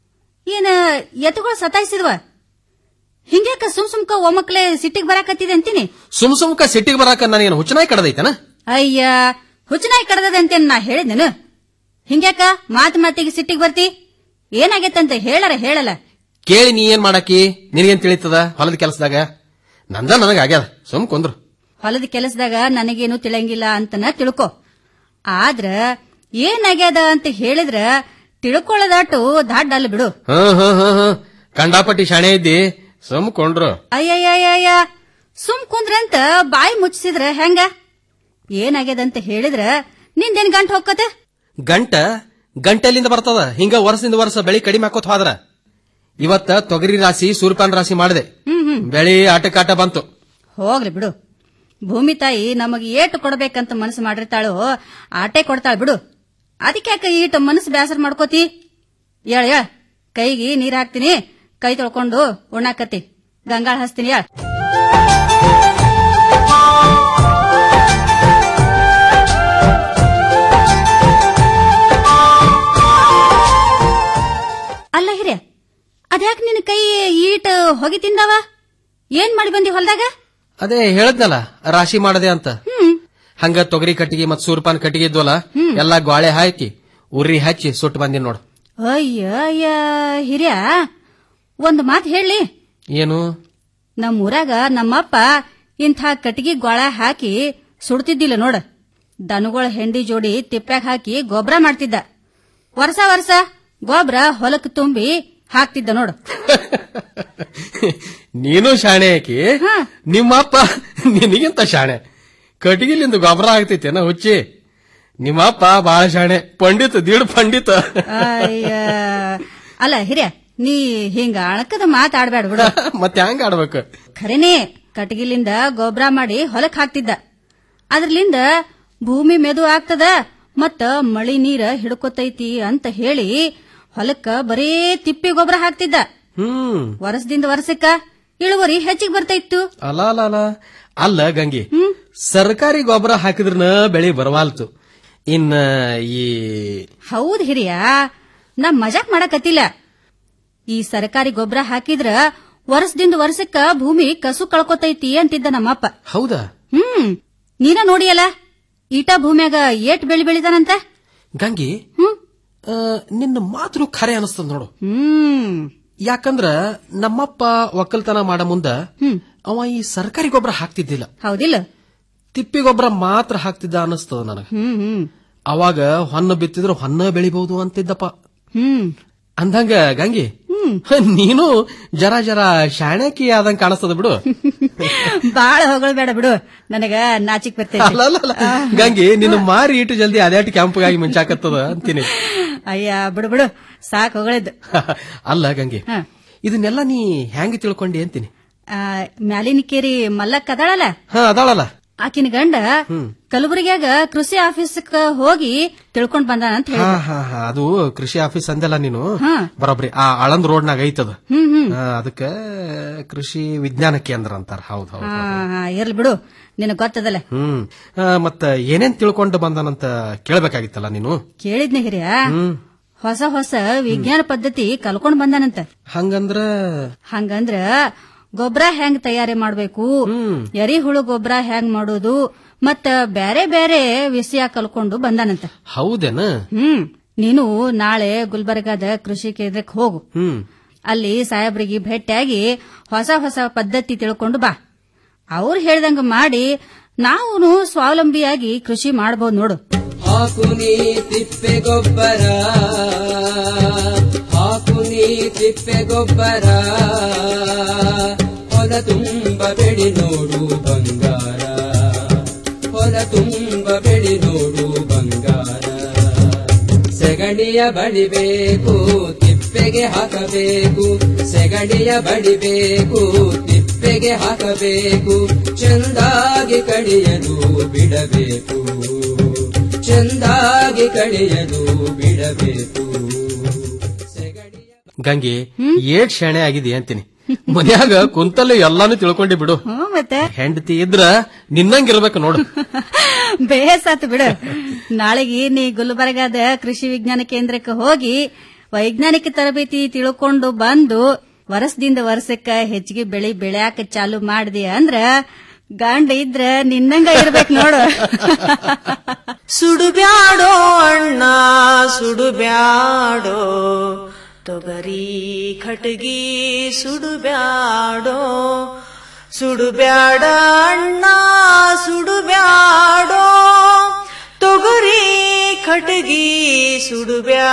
ಏನ ಎತ್ತುಗಳು ಸತಾಯಿಸಿದ್ವ ಹಿಂಗ್ಯಾಕ ಸುಮ್ ಸುಮ್ಕ ಒಮ್ಮಕ್ಲೆ ಸಿಟ್ಟಿಗೆ ಬರಾಕತ್ತಿದೆ ಅಂತೀನಿ ಸುಮ್ ಸುಮ್ಕ ಸಿಟ್ಟಿಗೆ ಬರಾಕ ನನಗೇನು ಹುಚ್ಚನಾಯಿ ಕಡದೈತನ ಅಯ್ಯ ಹುಚ್ಚನಾಯಿ ಕಡದದ ಅಂತೇನ್ ನಾ ಹೇಳಿದ್ನೇನು ಹಿಂಗ್ಯಾಕ ಮಾತ್ ಮಾತಿಗೆ ಸಿಟ್ಟಿಗೆ ಬರ್ತಿ ಏನಾಗೈತಂತ ಹೇಳರ ಹೇಳಲ್ಲ ಕೇಳಿ ನೀ ಏನ್ ಮಾಡಾಕಿ ನಿನಗೇನ್ ತಿಳಿತದ ಹೊಲದ ಕೆಲಸದಾಗ ನಂದ ನನಗ ಆಗ್ಯಾದ ಸುಮ್ ಕೊಂದ್ರು ಹೊಲದ ಕೆಲಸದಾಗ ನನಗೇನು ತಿಳಂಗಿಲ್ಲ ಅಂತನ ತಿಳ್ಕೊ ಆದ್ರ ಏನಾಗ್ಯದ ಅಂತ ಹೇಳಿದ್ರ ತಿಳ್ಕೊಳ್ಳೋದಾಟು ದಾಡ್ ಅಲ್ಲ ಬಿಡು ಹ್ಮ್ ಹ್ಮ್ ಹ್ಮ್ ಹ್ಮ್ ಕಂಡಾಪಟ್ಟಿ ಶಾಣೆ ಇದ್ದಿ ಸುಮ್ ಕೊಂಡ್ರು ಅಯ್ಯಯ್ಯಯ್ಯ ಸುಮ್ ಕುಂದ್ರಂತ ಬಾಯಿ ಮುಚ್ಚಿಸಿದ್ರ ಹೆಂಗ ಏನಾಗ್ಯದಂತ ಹೇಳಿದ್ರ ನಿಂದೇನ್ ಗಂಟ್ ಹೋಗತ್ತೆ ಗಂಟ ಗಂಟೆಲಿಂದ ಬರ್ತದ ಹಿಂಗ ವರ್ಷದಿಂದ ವರ್ಷ ಬೆಳಿ ಕಡಿಮೆ ಹಾಕೋತ್ ಹೋದ್ರ ಇವತ್ತ ತೊಗರಿ ರಾಶಿ ಸೂರ್ಯಪಾನ್ ರಾಶಿ ಮಾಡಿದೆ ಹ್ಮ್ ಹ್ಮ್ ಬೆಳಿ ಆಟಕಾಟ ಬಂತು ಹೋಗ್ಲಿ ಬಿಡು ಭೂಮಿ ತಾಯಿ ನಮಗ್ ಏಟು ಕೊಡ್ಬೇಕಂತ ಮನಸ್ಸು ಮಾಡಿರ್ತಾಳು ಆಟೆ ಕೊಡ್ತಾಳ ಬಿಡು ಅದಕ್ಯಾಕ ಈಟ ಮನಸ್ಸು ಬೇಸರ ಮಾಡ್ಕೋತಿ ಹೇಳ್ ಹೇಳ್ ಕೈಗೆ ನೀರ್ ಹಾಕ್ತೀನಿ ಕೈ ತೊಳ್ಕೊಂಡು ಉಣ್ಣಾಕತಿ ಗಂಗಾಳ ಹಸ್ತೀನಿ ಹೇಳ್ ಅಲ್ಲ ಹಿರಿಯ ಅದ್ಯಾಕ್ ನಿನ್ ಕೈ ಈಟ್ ಹೊಗೆ ತಿಂದವ ಏನ್ ಮಾಡಿ ಬಂದಿ ಹೊಲ್ದಾಗ ಅದೇ ಹೇಳದ್ನಲ್ಲ ರಾಶಿ ಮಾಡದೆ ಅಂತ ಹ್ಮ್ ಹಂಗ ತೊಗರಿ ಕಟ್ಟಿಗೆ ಮತ್ ಸೂರ್ಯಪಾನ್ ಕಟ್ಟಿಗೆ ಇದ್ವಲ್ಲ ಎಲ್ಲಾ ಗ್ವಾಳೆ ಹಾಕಿ ಉರಿ ಹಚ್ಚಿ ಸುಟ್ಟು ಬಂದಿನ್ ನೋಡು ಅಯ್ಯ ಅಯ್ಯ ಹಿರಿಯ ಒಂದ್ ಮಾತ್ ಹೇಳಿ ಏನು ನಮ್ ಊರಾಗ ನಮ್ಮಪ್ಪ ಇಂಥ ಕಟ್ಟಿಗೆ ಗೋಳ ಹಾಕಿ ಸುಡ್ತಿದ್ದಿಲ್ಲ ನೋಡ ದನಗಳ ಹೆಂಡಿ ಜೋಡಿ ತಿಪ್ಪ್ಯಾಗ ಹಾಕಿ ಗೊಬ್ಬರ ಮಾಡ್ತಿದ್ದ ವರ್ಷ ವರ್ಷ ಗೊಬ್ಬರ ಹೊಲಕ್ ತುಂಬಿ ಹಾಕ್ತಿದ್ದ ನೋಡು ನೀನು ಶಾಣೆ ಆಕಿ ನಿಮ್ಮಪ್ಪ ನಿನಗಿಂತ ಶಾಣೆ ಕಟ್ಟಿಗಿಲಿಂದ ಗೊಬ್ಬರ ಆಗ್ತೈತೇನ ಹುಚ್ಚಿ ನಿಮ್ಮಪ್ಪ ಬಾಳ ಶಾಣೆ ಪಂಡಿತ ದೀಡ್ ಪಂಡಿತ ಅಯ್ಯ ಅಲ್ಲ ಹಿರಿಯ ನೀ ಹಿಂಗ ಅಣಕದ ಮಾತಾಡ್ಬೇಡ ಬಿಡು ಮತ್ತೆ ಹಂಗ ಆಡ್ಬೇಕು ಖರೇನೆ ಕಟಗಿಲಿಂದ ಗೊಬ್ಬರ ಮಾಡಿ ಹೊಲಕ್ ಹಾಕ್ತಿದ್ದ ಅದ್ರಲಿಂದ ಭೂಮಿ ಮೆದು ಆಗ್ತದ ಮತ್ತ ಮಳಿ ನೀರ ಹಿಡ್ಕೊತೈತಿ ಅಂತ ಹೇಳಿ ಹೊಲಕ್ಕ ಬರೇ ತಿಪ್ಪಿ ಗೊಬ್ಬರ ಹಾಕ್ತಿದ್ದ ಹ್ಮ್ ವರ್ಷದಿಂದ ವರ್ಷಕ್ಕ ಇಳುವರಿ ಹೆಚ್ಚಿಗೆ ಬರ್ತಾ ಅಲ್ಲ ಅಲ್ಲ ಅಲ್ಲ ಅಲ್ಲ ಗಂಗಿ ಸರ್ಕಾರಿ ಗೊಬ್ಬರ ಹಾಕಿದ್ರನ ಬೆಳಿ ಬರವಾಲ್ತು ಇನ್ನ ಈ ಹೌದ್ ಹಿರಿಯ ನಾ ಮಜಾಕ್ ಮಾಡಕತ್ತಿಲ್ಲ ಈ ಸರ್ಕಾರಿ ಗೊಬ್ಬರ ಹಾಕಿದ್ರ ವರ್ಷದಿಂದ ವರ್ಷಕ್ಕ ಭೂಮಿ ಕಸು ಕಳ್ಕೊತೈತಿ ಅಂತಿದ್ದ ನಮ್ಮಪ್ಪ ಹೌದಾ ಹ್ಮ್ ನೀನ ನೋಡಿಯಲ್ಲ ಈಟ ಭೂಮ್ಯಾಗ ಏಟ್ ಬೆಳಿ ಬೆಳಿತಾನಂತ ಗಂಗಿ ಆ, ನಿನ್ನ ಮಾತು ಖರೆ ಅನಿಸ್ತದ ನೋಡು ಹ್ಮ್ ಯಾಕಂದ್ರ ನಮ್ಮಪ್ಪ ಒಕ್ಕಲ್ತನ ಮಾಡ ಮುಂದ ಅವ ಈ ಸರ್ಕಾರಿ ಗೊಬ್ಬರ ಹಾಕ್ತಿದ್ದಿಲ್ಲ ಹೌದಿಲ್ಲ ತಿಪ್ಪಿ ಗೊಬ್ಬರ ಮಾತ್ರ ಹಾಕ್ತಿದ್ದ ಅನಿಸ್ತದ ನನಗ ಹ್ಮ್ ಹ್ಮ್ ಅವಾಗ ಹೊನ್ನ ಬಿತ್ತಿದ್ರು ಹೊನ್ನ ಬೆಳಿಬಹುದು ಅಂತಿದ್ದಪ್ಪ ಹ್ಮ್ ಅಂದಂಗ ಗಂಗಿ ನೀನು ಜರ ಜರ ಶಾಣಕಿ ಆದಂಗ ಕಾಣಿಸ್ತದ ಬಿಡು ಬಾಳ ಹೊಗಳಬೇಡ ಬಿಡು ನನಗ ನಾಚಿಕ್ ಬರ್ತೈತಿ ಅಲ್ಲ, ಅಲ್ಲ, ಅಲ್ಲ. ಗಂಗಿ ನಿನ್ನ ಮಾರಿ ಇಟ್ಟು ಜಲ್ದಿ ಅದ್ಯಾಟ್ ಕ್ಯಾಂಪ್ಗಾಗಿ ಮುಂಚಾಕತ್ತದ ಅಂತೀನಿ ಅಯ್ಯ ಬಿಡು ಬಿಡು ಸಾಕ್ ಹೊಗಳಿದ್ದು ಅಲ್ಲ ಗಂಗಿ ಹ. ಇದನ್ನೆಲ್ಲ ನೀ ಹೆಂಗ್ ತಿಳ್ಕೊಂಡಿ ಅಂತೀನಿ ಆ, ಮ್ಯಾಲಿನಕೇರಿ ಮಲ್ಲಕ್ಕ ಅದಾಳಲ್ಲ ಹಾ ಅದಾಳಲ್ಲ ಆಕಿನ ಗಂಡ ಹ್ಮ್. ಕಲಬುರಗಿಯಾಗ ಕೃಷಿ ಆಫೀಸ್ಕ ಹೋಗಿ ತಿಳ್ಕೊಂಡ್ ಬಂದಾನ ಅಂತ ಹಾ ಹೇಳಿ ಹಾ ಹಾ ಅದು ಕೃಷಿ ಆಫೀಸ್ ಅಂದಲ್ಲ ನೀನು ಹಾ. ಬರೋಬ್ರಿ ಆ ಆಳಂದ್ ರೋಡ್ನಾಗ ಐತದ ಹ್ಮ್ ಹ್ಮ್ ಆ, ಅದಕ್ಕ ಕೃಷಿ ವಿಜ್ಞಾನ ಕೇಂದ್ರ ಅಂತಾರ ಹೌದ್ ಹೌದ್ ಹಾ ಹಾ ಇರ್ಲಿ ಬಿಡು ನಿನಗ್ ಗೊತ್ತದಲ್ಲ ಹ್ಮ್ ಆ, ಮತ್ತ ಏನೇನ್ ತಿಳ್ಕೊಂಡು ಬಂದಾನಂತ ಕೇಳ್ಬೇಕಾಗಿತ್ತಲ್ಲ ನೀನು ಕೇಳಿದ್ನ ಹಿರಿಯ ಹ್ಮ್ ಹೊಸ ಹೊಸ ವಿಜ್ಞಾನ ಪದ್ಧತಿ ಕಲ್ಕೊಂಡ್ ಬಂದಾನಂತ ಹಂಗಂದ್ರ ಹಂಗಂದ್ರ ಗೊಬ್ಬರ ಹೆಂಗ್ ತಯಾರಿ ಮಾಡ್ಬೇಕು ಎರಿಹುಳು ಗೊಬ್ಬರ ಹೆಂಗ್ ಮಾಡೋದು ಮತ್ತ ಬ್ಯಾರೆ ಬ್ಯಾರೆ ವಿಷಯ ಕಲ್ಕೊಂಡು ಬಂದಾನಂತ ಹೌದೇನ ಹ್ಮ್ ನೀನು ನಾಳೆ ಗುಲ್ಬರ್ಗಾದ ಕೃಷಿ ಕೇಂದ್ರಕ್ಕೆ ಹೋಗು ಹ್ಮ್ ಅಲ್ಲಿ ಸಾಹೇಬ್ರಿಗೆ ಭೇಟಿಯಾಗಿ ಹೊಸ ಹೊಸ ಪದ್ಧತಿ ತಿಳ್ಕೊಂಡು ಬಾ ಅವ್ರು ಹೇಳ್ದಂಗ ಮಾಡಿ ನಾವು ಸ್ವಾವಲಂಬಿಯಾಗಿ ಕೃಷಿ ಮಾಡಬಹುದು ನೋಡು ಹಾಕು ನೀ ತಿಪ್ಪೆ ಗೊಬ್ಬರ ಹಾಕು ನೀ ತಿಪ್ಪೆ ಗೊಬ್ಬರ ಹೊಲ ತುಂಬ ಬೆಳಿ ನೋಡು ಬಂಗಾರ ಹೊಲ ತುಂಬ ಬೆಳಿ ನೋಡು ಬಂಗಾರ ಸೆಗಣಿಯ ಬಡಿಬೇಕು ತಿಪ್ಪೆಗೆ ಹಾಕಬೇಕು ಸೆಗಣಿಯ ಬಡಿಬೇಕು ತಿಪ್ಪೆಗೆ ಹಾಕಬೇಕು ಚೆಂದಾಗಿ ಕಡಿಯಲು ಬಿಡಬೇಕು ಚೆಂದಾಗಿ ಕಡಿಯಲು ಬಿಡಬೇಕು ಗಂಗೆ ಏಟ್ ಶಾಣೆ ಆಗಿದೆ ಅಂತೀನಿ ಮನ್ಯಾಗ ಕುಂತಲ್ಲೇ ಎಲ್ಲಾನು ತಿಳ್ಕೊಂಡಿ ಬಿಡು ಹ್ಮ್ ಮತ್ತೆ ಹೆಂಡತಿ ಇದ್ರ ನಿನ್ನಂಗಿರ್ಬೇಕು ನೋಡು ಬೇಸಾತು ಬಿಡು ನಾಳೆಗೆ ನೀ ಗುಲ್ಬರ್ಗಾದ ಕೃಷಿ ವಿಜ್ಞಾನ ಕೇಂದ್ರಕ್ಕೆ ಹೋಗಿ ವೈಜ್ಞಾನಿಕ ತರಬೇತಿ ತಿಳ್ಕೊಂಡು ಬಂದು ವರ್ಷದಿಂದ ವರ್ಷಕ್ಕ ಹೆಚ್ಚಿಗೆ ಬೆಳಿ ಬೆಳ್ಯಾಕ ಚಾಲು ಮಾಡಿದೆ ಅಂದ್ರ ಗಂಡ ಇದ್ರ ನಿನ್ನಂಗ ಇರ್ಬೇಕು ನೋಡು ಸುಡುಬ್ಯಾಡೋ ಅಣ್ಣ ಸುಡುಬ್ಯಾಡೋ ತೊಗರಿ ಖಟಗಿ ಸುಡುಬ್ಯಾಡೋ ಸುಡುಬ್ಯಾಡ ಅಣ್ಣ ಸುಡುಬ್ಯಾಡೋ ತೊಗರಿ ಖಟಗಿ ಸುಡುಬ್ಯಾ